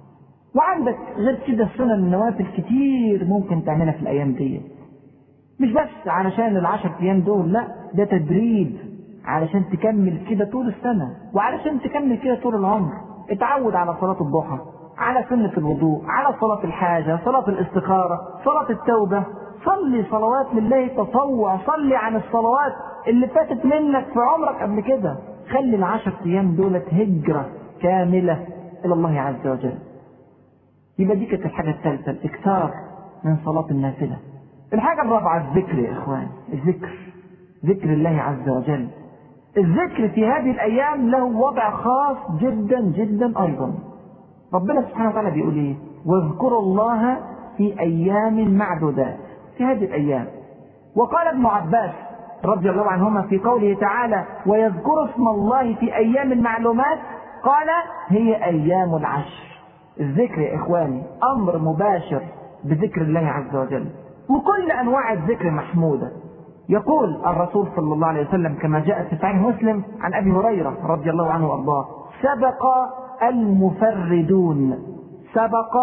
وعندك غير كده السنن النوافل كتير ممكن تعملها في الأيام دي مش بس علشان العشر أيام دول لا ده تدريب علشان تكمل كده طول السنة وعلشان تكمل كده طول العمر اتعود على صلاة الضحى على سنة الوضوء على صلاة الحاجة صلاة الاستخارة صلاة التوبة صلي صلوات لله تطوع صلي عن الصلوات اللي فاتت منك في عمرك قبل كده خلي العشر ايام دولت هجرة كاملة الى الله عز وجل يبقى دي كانت الحاجة الثالثة الاكثار من صلاة النافلة الحاجة الرابعة الذكر يا اخوان الذكر ذكر الله عز وجل الذكر في هذه الايام له وضع خاص جدا جدا ايضا ربنا سبحانه وتعالى بيقول ايه واذكروا الله في ايام معدودات في هذه الايام وقال ابن عباس رضي الله عنهما في قوله تعالى ويذكر اسم الله في ايام المعلومات قال هي ايام العشر الذكر يا اخواني امر مباشر بذكر الله عز وجل وكل انواع الذكر محموده يقول الرسول صلى الله عليه وسلم كما جاء في صحيح مسلم عن ابي هريره رضي الله عنه وارضاه سبق المفردون سبق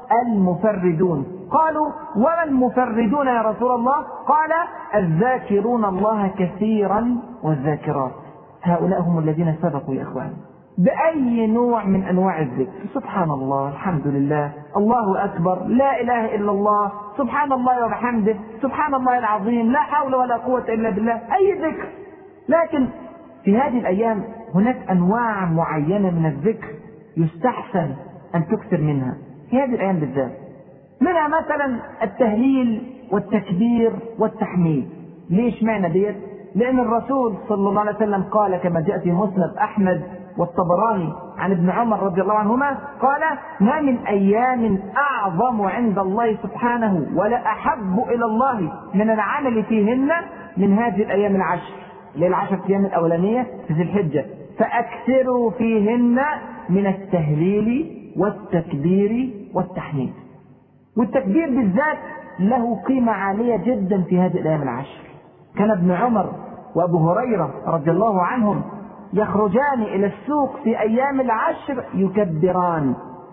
المفردون قالوا وما المفردون يا رسول الله قال الذاكرون الله كثيرا والذاكرات هؤلاء هم الذين سبقوا يا اخوان بأي نوع من أنواع الذكر سبحان الله الحمد لله الله أكبر لا إله إلا الله سبحان الله وبحمده سبحان الله العظيم لا حول ولا قوة إلا بالله أي ذكر لكن في هذه الأيام هناك أنواع معينة من الذكر يستحسن أن تكثر منها في هذه الأيام بالذات منها مثلا التهليل والتكبير والتحميد ليش معنى ديت لأن الرسول صلى الله عليه وسلم قال كما جاء في مسند أحمد والطبراني عن ابن عمر رضي الله عنهما قال ما من أيام أعظم عند الله سبحانه ولا أحب إلى الله من العمل فيهن من هذه الأيام العشر اللي هي العشر أيام الأولانية في ذي الحجة فأكثروا فيهن من التهليل والتكبير والتحميد والتكبير بالذات له قيمة عالية جدا في هذه الأيام العشر كان ابن عمر وأبو هريرة رضي الله عنهم يخرجان إلى السوق في أيام العشر يكبران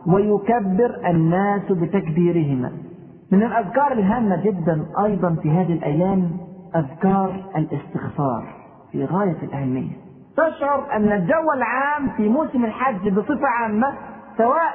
ويكبر الناس بتكبيرهما من الأذكار الهامة جدا أيضا في هذه الأيام أذكار الاستغفار في غاية الأهمية تشعر أن الجو العام في موسم الحج بصفة عامة سواء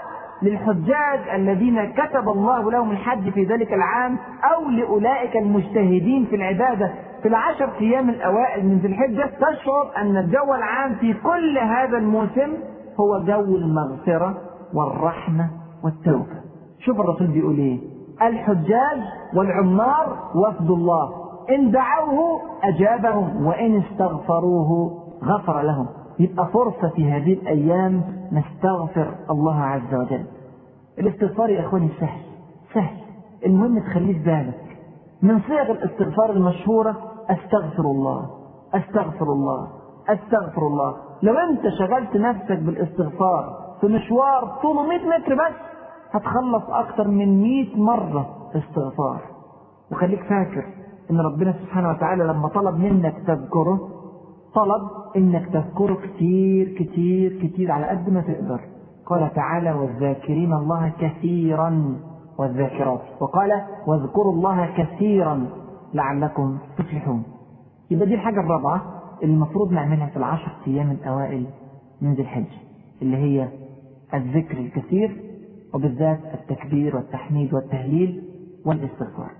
للحجاج الذين كتب الله لهم الحج في ذلك العام أو لأولئك المجتهدين في العبادة في العشر أيام الأوائل من ذي الحجة تشعر أن الجو العام في كل هذا الموسم هو جو المغفرة والرحمة والتوبة شوف الرسول بيقول ايه الحجاج والعمار وفد الله إن دعوه أجابهم وإن استغفروه غفر لهم يبقى فرصة في هذه الأيام نستغفر الله عز وجل الاستغفار يا إخواني سهل سهل المهم تخليه في بالك من صيغ الاستغفار المشهورة أستغفر الله أستغفر الله أستغفر الله لو أنت شغلت نفسك بالاستغفار في مشوار طوله 100 متر بس هتخلص أكثر من 100 مرة استغفار وخليك فاكر إن ربنا سبحانه وتعالى لما طلب منك تذكره طلب إنك تذكره كتير كتير كتير على قد ما تقدر قال تعالى والذاكرين الله كثيرا والذاكرات وقال واذكروا الله كثيرا لعلكم تفلحون يبقى دي الحاجة الرابعة اللي المفروض نعملها في العشر أيام الأوائل من ذي الحج اللي هي الذكر الكثير وبالذات التكبير والتحميد والتهليل والاستغفار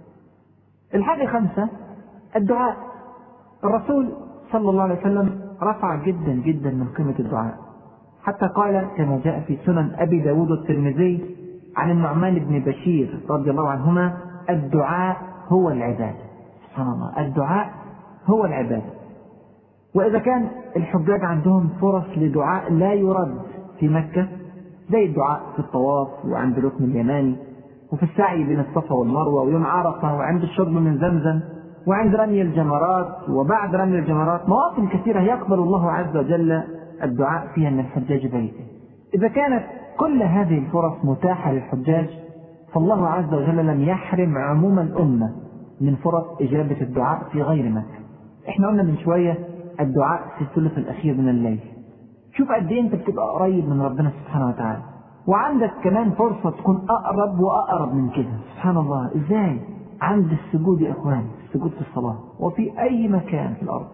الحاجة الخامسة الدعاء الرسول صلى الله عليه وسلم رفع جدا جدا من قيمة الدعاء حتى قال كما جاء في سنن أبي داود الترمذي عن النعمان بن بشير رضي الله عنهما الدعاء هو العبادة سبحان الله الدعاء هو العبادة وإذا كان الحجاج عندهم فرص لدعاء لا يرد في مكة زي الدعاء في الطواف وعند الركن اليماني وفي السعي بين الصفا والمروة ويوم عرفة وعند الشرب من زمزم وعند رمي الجمرات وبعد رمي الجمرات مواطن كثيرة يقبل الله عز وجل الدعاء فيها من الحجاج بيته إذا كانت كل هذه الفرص متاحة للحجاج فالله عز وجل لم يحرم عموم الأمة من فرص إجابة الدعاء في غير مكة احنا قلنا من شوية الدعاء في الثلث الأخير من الليل شوف قد إيه أنت بتبقى قريب من ربنا سبحانه وتعالى وعندك كمان فرصة تكون أقرب وأقرب من كده سبحان الله إزاي عند السجود يا إخوان السجود في الصلاة وفي أي مكان في الأرض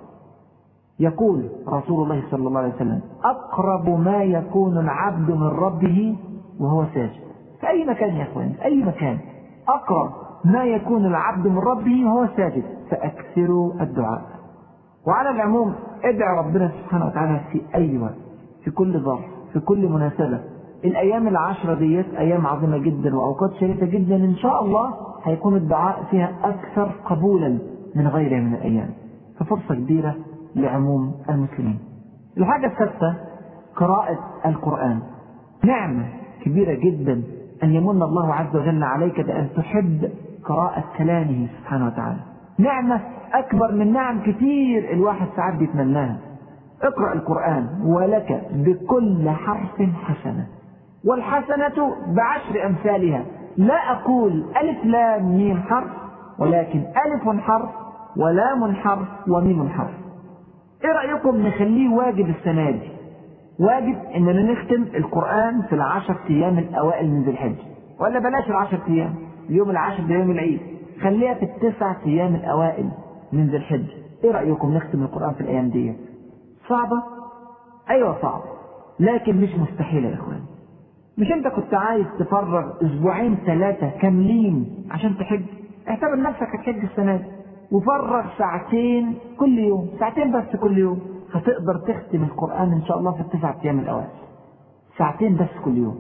يقول رسول الله صلى الله عليه وسلم أقرب ما يكون العبد من ربه وهو ساجد في أي مكان يا إخوان في أي مكان أقرب ما يكون العبد من ربه وهو ساجد فأكثروا الدعاء وعلى العموم ادعى ربنا سبحانه وتعالى في أي وقت في كل ظرف في كل مناسبة الأيام العشرة ديت أيام عظيمة جدا وأوقات شريفة جدا إن شاء الله هيكون الدعاء فيها أكثر قبولا من غيرها من الأيام ففرصة كبيرة لعموم المسلمين الحاجة السادسة قراءة القرآن نعمة كبيرة جدا أن يمن الله عز وجل عليك بأن تحب قراءة كلامه سبحانه وتعالى نعمة أكبر من نعم كتير الواحد ساعات بيتمناها اقرأ القرآن ولك بكل حرف حسنة والحسنة بعشر أمثالها لا أقول ألف لام ميم حرف ولكن ألف حرف ولام حرف وميم حرف إيه رأيكم نخليه واجب السنة دي واجب إننا نختم القرآن في العشر أيام الأوائل من ذي الحجة ولا بلاش العشر أيام اليوم العاشر ده يوم العيد خليها في التسع أيام الأوائل من ذي الحجة إيه رأيكم نختم القرآن في الأيام دي صعبة أيوة صعبة لكن مش مستحيلة يا إخوان مش أنت كنت عايز تفرغ أسبوعين ثلاثة كاملين عشان تحج اعتبر نفسك هتحج السنة دي وفرغ ساعتين كل يوم ساعتين بس كل يوم هتقدر تختم القرآن إن شاء الله في التسعة أيام الأوائل ساعتين بس كل يوم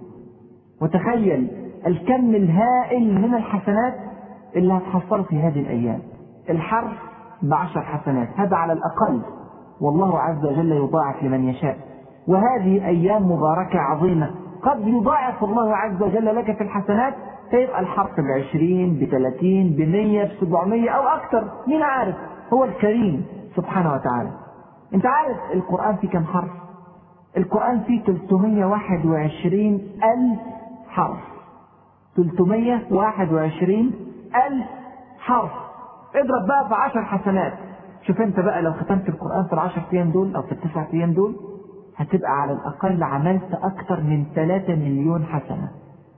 وتخيل الكم الهائل من الحسنات اللي هتحصله في هذه الأيام الحرف بعشر حسنات هذا على الأقل والله عز وجل يضاعف لمن يشاء وهذه أيام مباركة عظيمة قد يضاعف الله عز وجل لك في الحسنات فيبقى الحرف بعشرين بثلاثين بمية بسبعمية أو أكثر مين عارف هو الكريم سبحانه وتعالى أنت عارف القرآن فيه كم حرف القرآن فيه 321 ألف حرف 321 ألف حرف اضرب بقى في عشر حسنات شوف انت بقى لو ختمت القرآن في العشر أيام دول أو في التسعة أيام دول هتبقى على الأقل عملت أكثر من 3 مليون حسنة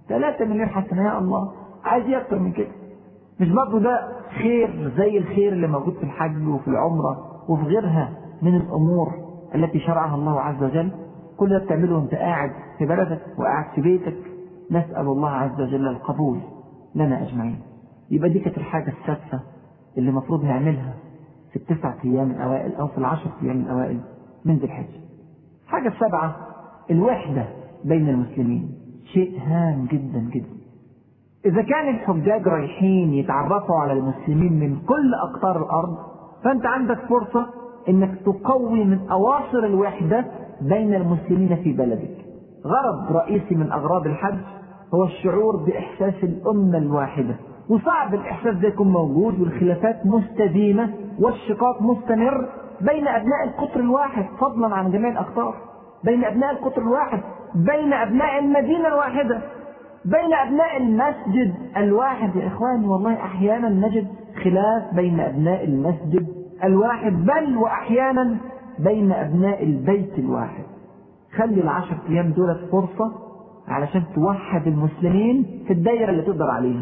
3 مليون حسنة يا الله عايز ايه أكتر من كده مش برضه ده خير زي الخير اللي موجود في الحج وفي العمرة وفي غيرها من الأمور التي شرعها الله عز وجل كل ده بتعمله وانت قاعد في بلدك وقاعد في بيتك نسأل الله عز وجل القبول لنا أجمعين يبقى دي كانت الحاجة السادسة اللي المفروض نعملها في التسعة أيام الأوائل أو في العشر أيام الأوائل من ذي الحجة الحاجة السابعة الوحدة بين المسلمين شيء هام جدا جدا إذا كان الحجاج رايحين يتعرفوا على المسلمين من كل أقطار الأرض فأنت عندك فرصة إنك تقوي من أواصر الوحدة بين المسلمين في بلدك غرض رئيسي من أغراض الحج هو الشعور بإحساس الأمة الواحدة وصعب الإحساس ده يكون موجود والخلافات مستديمة والشقاق مستمر بين أبناء القطر الواحد فضلا عن جميع الأقطار بين أبناء القطر الواحد بين أبناء المدينة الواحدة بين أبناء المسجد الواحد يا إخواني والله أحيانا نجد خلاف بين أبناء المسجد الواحد بل وأحيانا بين أبناء البيت الواحد خلي العشر أيام دولت فرصة علشان توحد المسلمين في الدايرة اللي تقدر عليها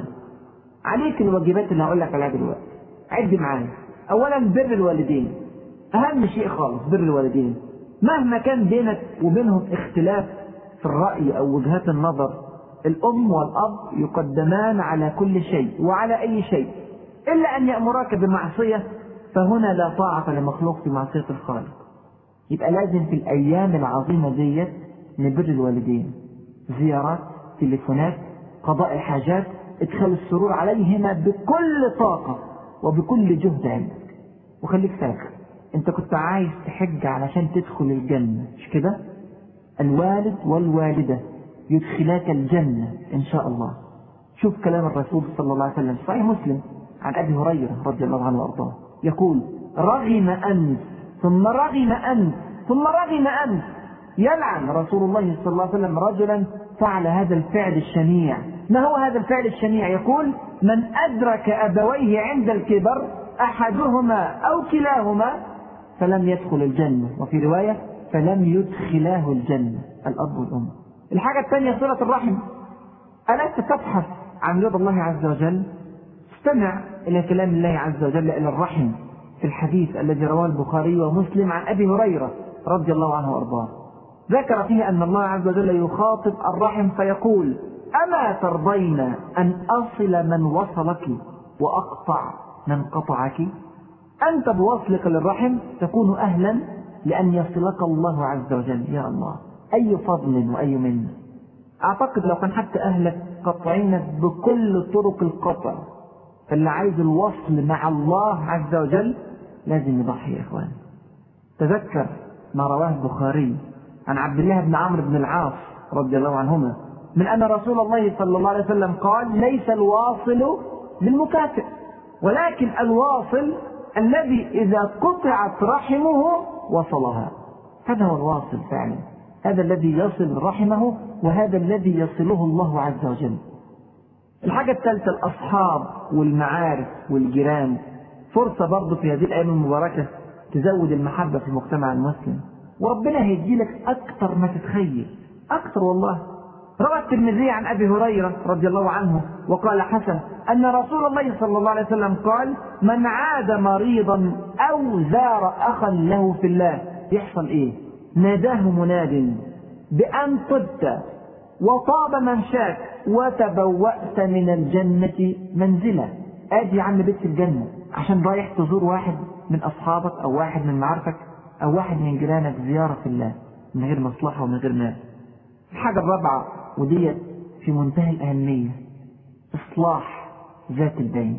عليك الواجبات اللي هقول لك عليها دلوقتي عد معايا أولا بر الوالدين أهم شيء خالص بر الوالدين مهما كان بينك وبينهم اختلاف في الرأي أو وجهات النظر الأم والأب يقدمان على كل شيء وعلى أي شيء إلا أن يأمرك بمعصية فهنا لا طاعة لمخلوق في معصية الخالق يبقى لازم في الأيام العظيمة ديت نبر الوالدين زيارات تليفونات قضاء حاجات ادخال السرور عليهما بكل طاقة وبكل جهد عندك وخليك فاكر انت كنت عايز تحج علشان تدخل الجنة مش كده الوالد والوالدة يدخلاك الجنة ان شاء الله شوف كلام الرسول صلى الله عليه وسلم صحيح مسلم عن ابي هريرة رضي الله عنه وارضاه يقول رغم انت ثم رغم انت ثم رغم انت يلعن رسول الله صلى الله عليه وسلم رجلا فعل هذا الفعل الشنيع ما هو هذا الفعل الشنيع يقول من أدرك أبويه عند الكبر أحدهما أو كلاهما فلم يدخل الجنة وفي رواية فلم يدخلاه الجنة الأب والأم الحاجة الثانية صلة الرحم ألست تبحث عن رضا الله عز وجل استمع إلى كلام الله عز وجل إلى الرحم في الحديث الذي رواه البخاري ومسلم عن أبي هريرة رضي الله عنه وأرضاه ذكر فيه أن الله عز وجل يخاطب الرحم فيقول أما ترضين أن أصل من وصلك وأقطع من قطعك أنت بوصلك للرحم تكون أهلا لأن يصلك الله عز وجل يا الله أي فضل وأي منه أعتقد لو كان حتى أهلك قطعينك بكل طرق القطع فاللي عايز الوصل مع الله عز وجل لازم يضحي يا إخوان تذكر ما رواه البخاري عن عبد الله بن عمرو بن العاص رضي الله عنهما من أن رسول الله صلى الله عليه وسلم قال ليس الواصل بالمكافئ ولكن الواصل الذي إذا قطعت رحمه وصلها هذا هو الواصل فعلا هذا الذي يصل رحمه وهذا الذي يصله الله عز وجل الحاجة الثالثة الأصحاب والمعارف والجيران فرصة برضه في هذه الأيام المباركة تزود المحبة في المجتمع المسلم وربنا هيدي لك أكثر ما تتخيل أكثر والله روى الترمذي عن أبي هريرة رضي الله عنه وقال حسن أن رسول الله صلى الله عليه وسلم قال من عاد مريضا أو زار أخا له في الله يحصل إيه ناداه مناد بأن طبت وطاب منشاك وتبوأت من الجنة منزلا ادي يا عم بيت الجنة عشان رايح تزور واحد من أصحابك أو واحد من معارفك أو واحد من جيرانك زيارة في الله من غير مصلحة ومن غير مال الحاجة الرابعة وديت في منتهى الأهمية إصلاح ذات البين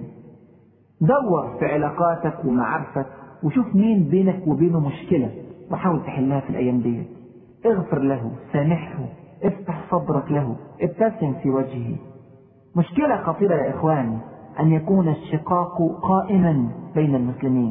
دور في علاقاتك ومعارفك وشوف مين بينك وبينه مشكلة وحاول تحلها في الأيام ديت اغفر له سامحه افتح صدرك له ابتسم في وجهه مشكلة خطيرة يا إخواني أن يكون الشقاق قائما بين المسلمين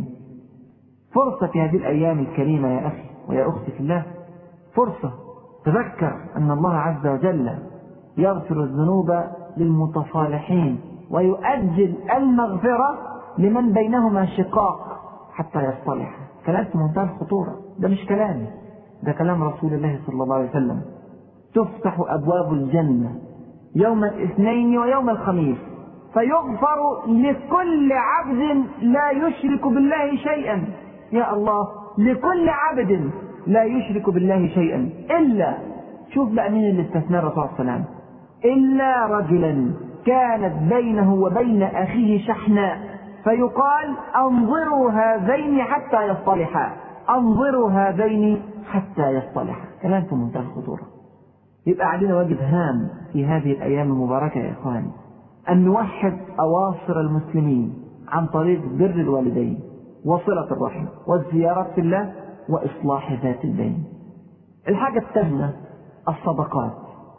فرصة في هذه الأيام الكريمة يا أخي ويا أختي في الله فرصة تذكر أن الله عز وجل يغفر الذنوب للمتصالحين ويؤجل المغفرة لمن بينهما شقاق حتى يصطلح كلام في منتهى الخطورة ده مش كلامي ده كلام رسول الله صلى الله عليه وسلم تفتح أبواب الجنة يوم الاثنين ويوم الخميس فيغفر لكل عبد لا يشرك بالله شيئا يا الله لكل عبد لا يشرك بالله شيئا إلا شوف بقى مين اللي استثنى الرسول صلى الله عليه وسلم إلا رجلا كانت بينه وبين أخيه شحناء فيقال أنظروا هذين حتى يصطلحا أنظروا هذين حتى يصطلحا كلام في منتهى الخطورة يبقى علينا واجب هام في هذه الأيام المباركة يا إخواني أن نوحد أواصر المسلمين عن طريق بر الوالدين وصلة الرحم والزيارة في الله وإصلاح ذات البين الحاجة الثانية الصدقات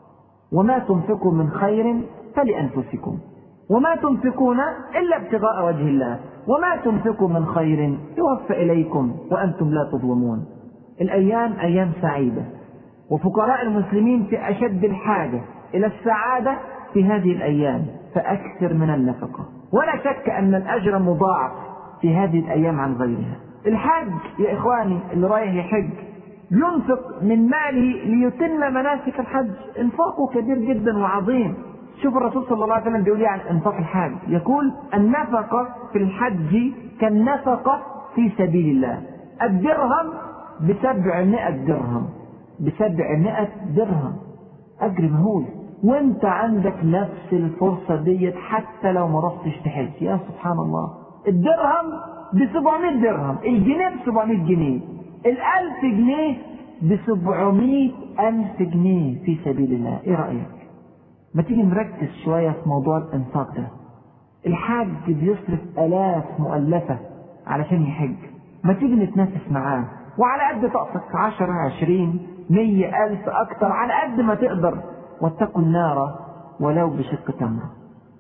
وما تنفقوا من خير فلأنفسكم وما تنفقون إلا ابتغاء وجه الله وما تنفقوا من خير يوفى إليكم وأنتم لا تظلمون الأيام أيام سعيدة وفقراء المسلمين في أشد الحاجة إلى السعادة في هذه الأيام فأكثر من النفقة ولا شك أن الأجر مضاعف في هذه الأيام عن غيرها الحج يا إخواني اللي رايح يحج ينفق من ماله ليتم مناسك الحج انفاقه كبير جدا وعظيم شوف الرسول صلى الله عليه وسلم بيقول عن انفاق الحج يقول النفقة في الحج كالنفقة في سبيل الله الدرهم بسبعمائة درهم بسبعمائة درهم أجر مهول وانت عندك نفس الفرصة ديت حتى لو ما رحتش تحج يا سبحان الله الدرهم ب 700 درهم الجنيه ب 700 جنيه الألف جنيه ب 700 ألف جنيه في سبيل الله إيه رأيك ما تيجي نركز شوية في موضوع الإنفاق ده الحاج بيصرف آلاف مؤلفة علشان يحج ما تيجي نتنافس معاه وعلى قد طاقتك عشرة عشرين مية ألف أكتر على قد ما تقدر واتقوا النار ولو بشق تمرة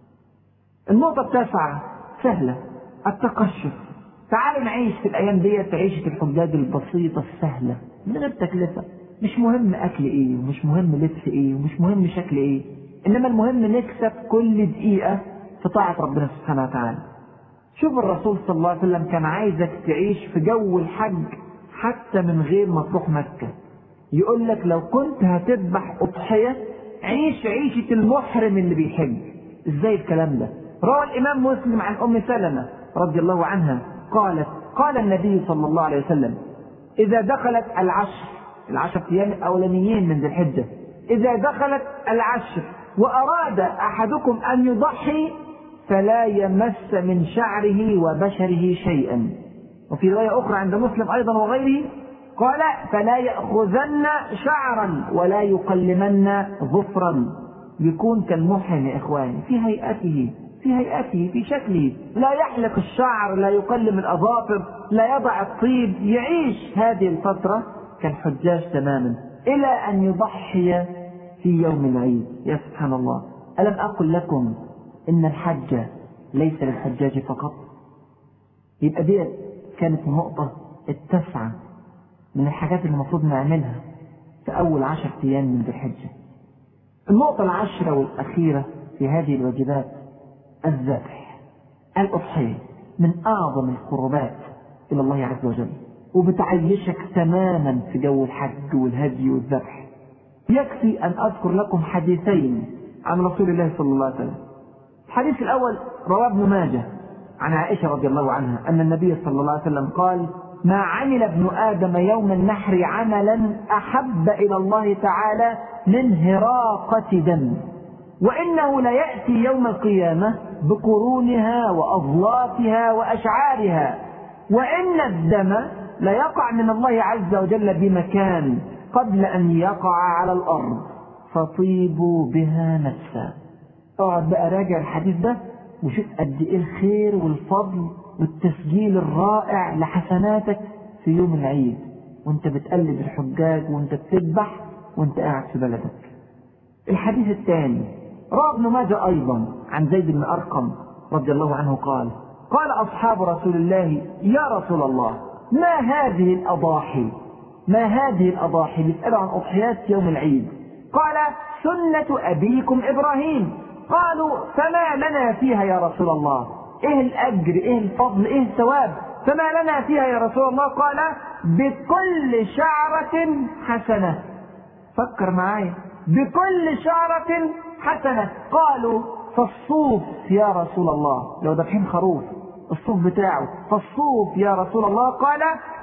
النقطة التاسعة سهلة التقشف تعالوا نعيش في الأيام ديت عيشة الحجاج البسيطة السهلة من غير تكلفة مش مهم أكل إيه ومش مهم لبس إيه ومش مهم شكل إيه إنما المهم نكسب كل دقيقة في طاعة ربنا سبحانه وتعالى شوف الرسول صلى الله عليه وسلم كان عايزك تعيش في جو الحج حتى من غير ما تروح مكة يقول لك لو كنت هتذبح أضحية عيش عيشة المحرم اللي بيحج ازاي الكلام ده روى الإمام مسلم عن أم سلمة رضي الله عنها قالت قال النبي صلى الله عليه وسلم إذا دخلت العشر العشر أيام الأولانيين من ذي الحجة إذا دخلت العشر وأراد أحدكم أن يضحي فلا يمس من شعره وبشره شيئا وفي رواية أخرى عند مسلم أيضا وغيره قال فلا يأخذن شعرا ولا يقلمن ظفرا يكون كالمحرم يا إخواني في هيئته في هيئته في شكله لا يحلق الشعر لا يقلم الأظافر لا يضع الطيب يعيش هذه الفترة كالحجاج تماما إلى أن يضحي في يوم العيد يا سبحان الله ألم أقل لكم إن الحج ليس للحجاج فقط يبقى دي كانت النقطة التاسعة من الحاجات اللي المفروض نعملها في أول عشر أيام من ذي الحجة النقطة العاشرة والأخيرة في هذه الواجبات الذبح الأضحية من أعظم القربات إلى الله عز وجل وبتعيشك تماما في جو الحج والهدي والذبح يكفي أن أذكر لكم حديثين عن رسول الله صلى الله عليه وسلم الحديث الأول رواه ابن ماجه عن عائشة رضي الله عنها أن النبي صلى الله عليه وسلم قال ما عمل ابن آدم يوم النحر عملا أحب إلى الله تعالى من هراقة دم وإنه ليأتي يوم القيامة بقرونها وأضلافها وأشعارها وإن الدم ليقع من الله عز وجل بمكان قبل أن يقع على الأرض فطيبوا بها نفسا اقعد بقى راجع الحديث ده وشوف قد ايه الخير والفضل والتسجيل الرائع لحسناتك في يوم العيد وانت بتقلد الحجاج وانت بتذبح وانت قاعد في بلدك الحديث الثاني روى ابن ماجه ايضا عن زيد بن ارقم رضي الله عنه قال قال اصحاب رسول الله يا رسول الله ما هذه الاضاحي ما هذه الاضاحي بيسالوا عن اضحيات يوم العيد قال سنه ابيكم ابراهيم قالوا فما لنا فيها يا رسول الله ايه الاجر ايه الفضل ايه الثواب فما لنا فيها يا رسول الله قال بكل شعرة حسنة فكر معايا بكل شعرة حسنة قالوا فالصوف يا رسول الله لو دافعين خروف الصوف بتاعه فالصوف يا رسول الله قال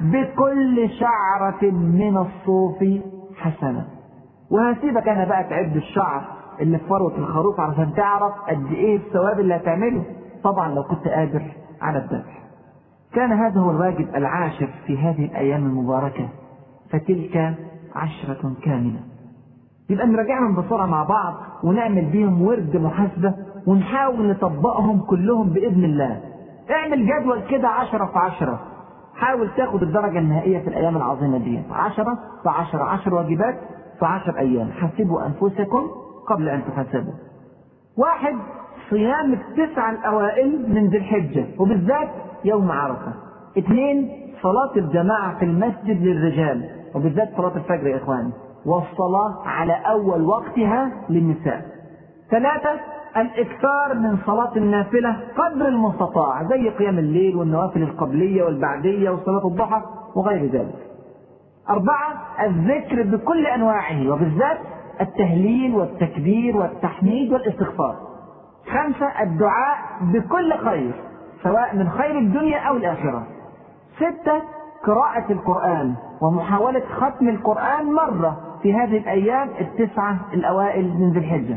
بكل شعرة من الصوف حسنة وهسيبك انا بقى تعد الشعر اللي في فروة الخروف علشان تعرف قد ايه الثواب اللي هتعمله طبعا لو كنت قادر على الذبح كان هذا هو الواجب العاشر في هذه الايام المباركة فتلك عشرة كاملة يبقى نراجعهم بسرعة مع بعض ونعمل بيهم ورد محاسبة ونحاول نطبقهم كلهم بإذن الله اعمل جدول كده عشرة في عشرة حاول تاخد الدرجة النهائية في الأيام العظيمة دي عشرة في عشرة عشر واجبات في عشر أيام حاسبوا أنفسكم قبل أن تحاسبوا واحد صيام التسعة الأوائل من ذي الحجة وبالذات يوم عرفة اثنين صلاة الجماعة في المسجد للرجال وبالذات صلاة الفجر يا إخواني والصلاة على أول وقتها للنساء ثلاثة الإكثار من صلاة النافلة قدر المستطاع زي قيام الليل والنوافل القبلية والبعدية وصلاة الضحى وغير ذلك أربعة الذكر بكل أنواعه وبالذات التهليل والتكبير والتحميد والاستغفار خمسة الدعاء بكل خير سواء من خير الدنيا أو الآخرة ستة قراءة القرآن ومحاولة ختم القرآن مرة في هذه الأيام التسعة الأوائل من ذي الحجة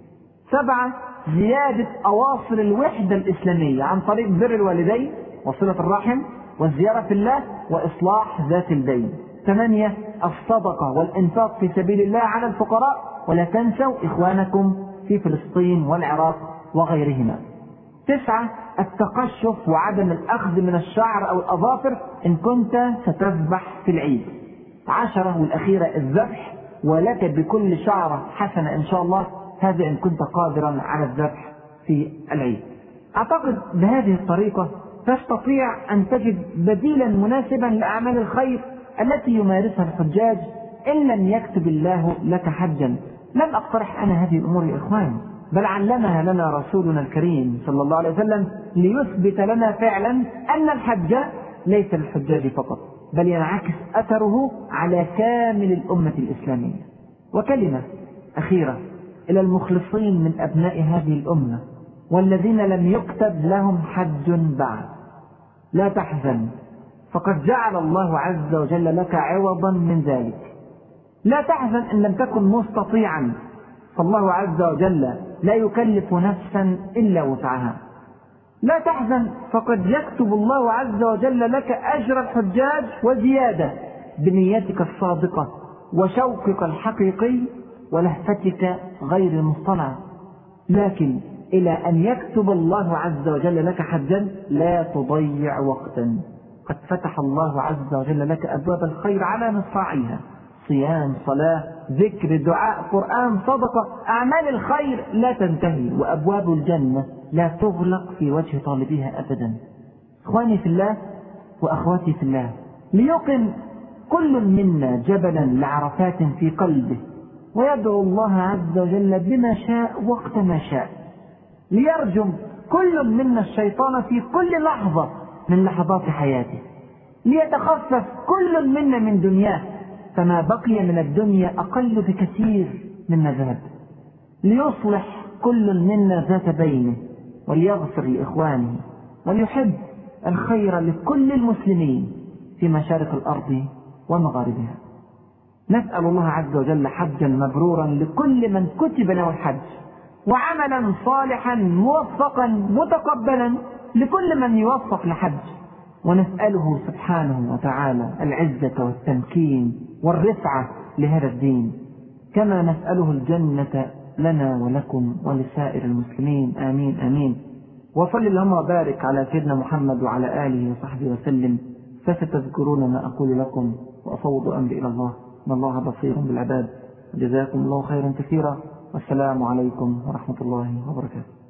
سبعة زيادة أواصر الوحدة الإسلامية عن طريق بر الوالدين وصلة الرحم والزيارة في الله وإصلاح ذات البين ثمانية الصدقة والإنفاق في سبيل الله على الفقراء ولا تنسوا إخوانكم في فلسطين والعراق وغيرهما تسعة التقشف وعدم الأخذ من الشعر أو الأظافر إن كنت ستذبح في العيد عشرة والأخيرة الذبح ولك بكل شعرة حسنة إن شاء الله هذا إن كنت قادرا على الذبح في العيد أعتقد بهذه الطريقة تستطيع أن تجد بديلا مناسبا لأعمال الخير التي يمارسها الحجاج إن لم يكتب الله لك حجا لم أقترح أنا هذه الأمور يا إخواني بل علمها لنا رسولنا الكريم صلى الله عليه وسلم ليثبت لنا فعلا أن الحج ليس للحجاج فقط بل ينعكس أثره على كامل الأمة الإسلامية وكلمة أخيرة إلى المخلصين من أبناء هذه الأمة والذين لم يكتب لهم حج بعد لا تحزن فقد جعل الله عز وجل لك عوضا من ذلك لا تحزن إن لم تكن مستطيعا فالله عز وجل لا يكلف نفسا إلا وسعها لا تحزن فقد يكتب الله عز وجل لك أجر الحجاج وزيادة بنيتك الصادقة وشوقك الحقيقي ولهفتك غير المصطنعة لكن إلى أن يكتب الله عز وجل لك حجا لا تضيع وقتا قد فتح الله عز وجل لك أبواب الخير على مصراعيها صيام صلاة ذكر دعاء قرآن صدقة أعمال الخير لا تنتهي وأبواب الجنة لا تغلق في وجه طالبيها أبدا إخواني في الله وأخواتي في الله ليقم كل منا جبلا لعرفات في قلبه ويدعو الله عز وجل بما شاء وقت ما شاء ليرجم كل منا الشيطان في كل لحظة من لحظات حياته ليتخفف كل منا من دنياه فما بقي من الدنيا أقل بكثير مما ذهب ليصلح كل منا ذات بينه وليغفر لإخوانه وليحب الخير لكل المسلمين في مشارق الأرض ومغاربها نسأل الله عز وجل حجا مبرورا لكل من كتب له الحج وعملا صالحا موفقا متقبلا لكل من يوفق لحج ونسأله سبحانه وتعالى العزة والتمكين والرفعة لهذا الدين كما نسأله الجنة لنا ولكم ولسائر المسلمين آمين آمين وصل اللهم وبارك على سيدنا محمد وعلى آله وصحبه وسلم فستذكرون ما أقول لكم وأفوض أمري إلى الله إن الله بصير بالعباد جزاكم الله خيرا كثيرا والسلام عليكم ورحمة الله وبركاته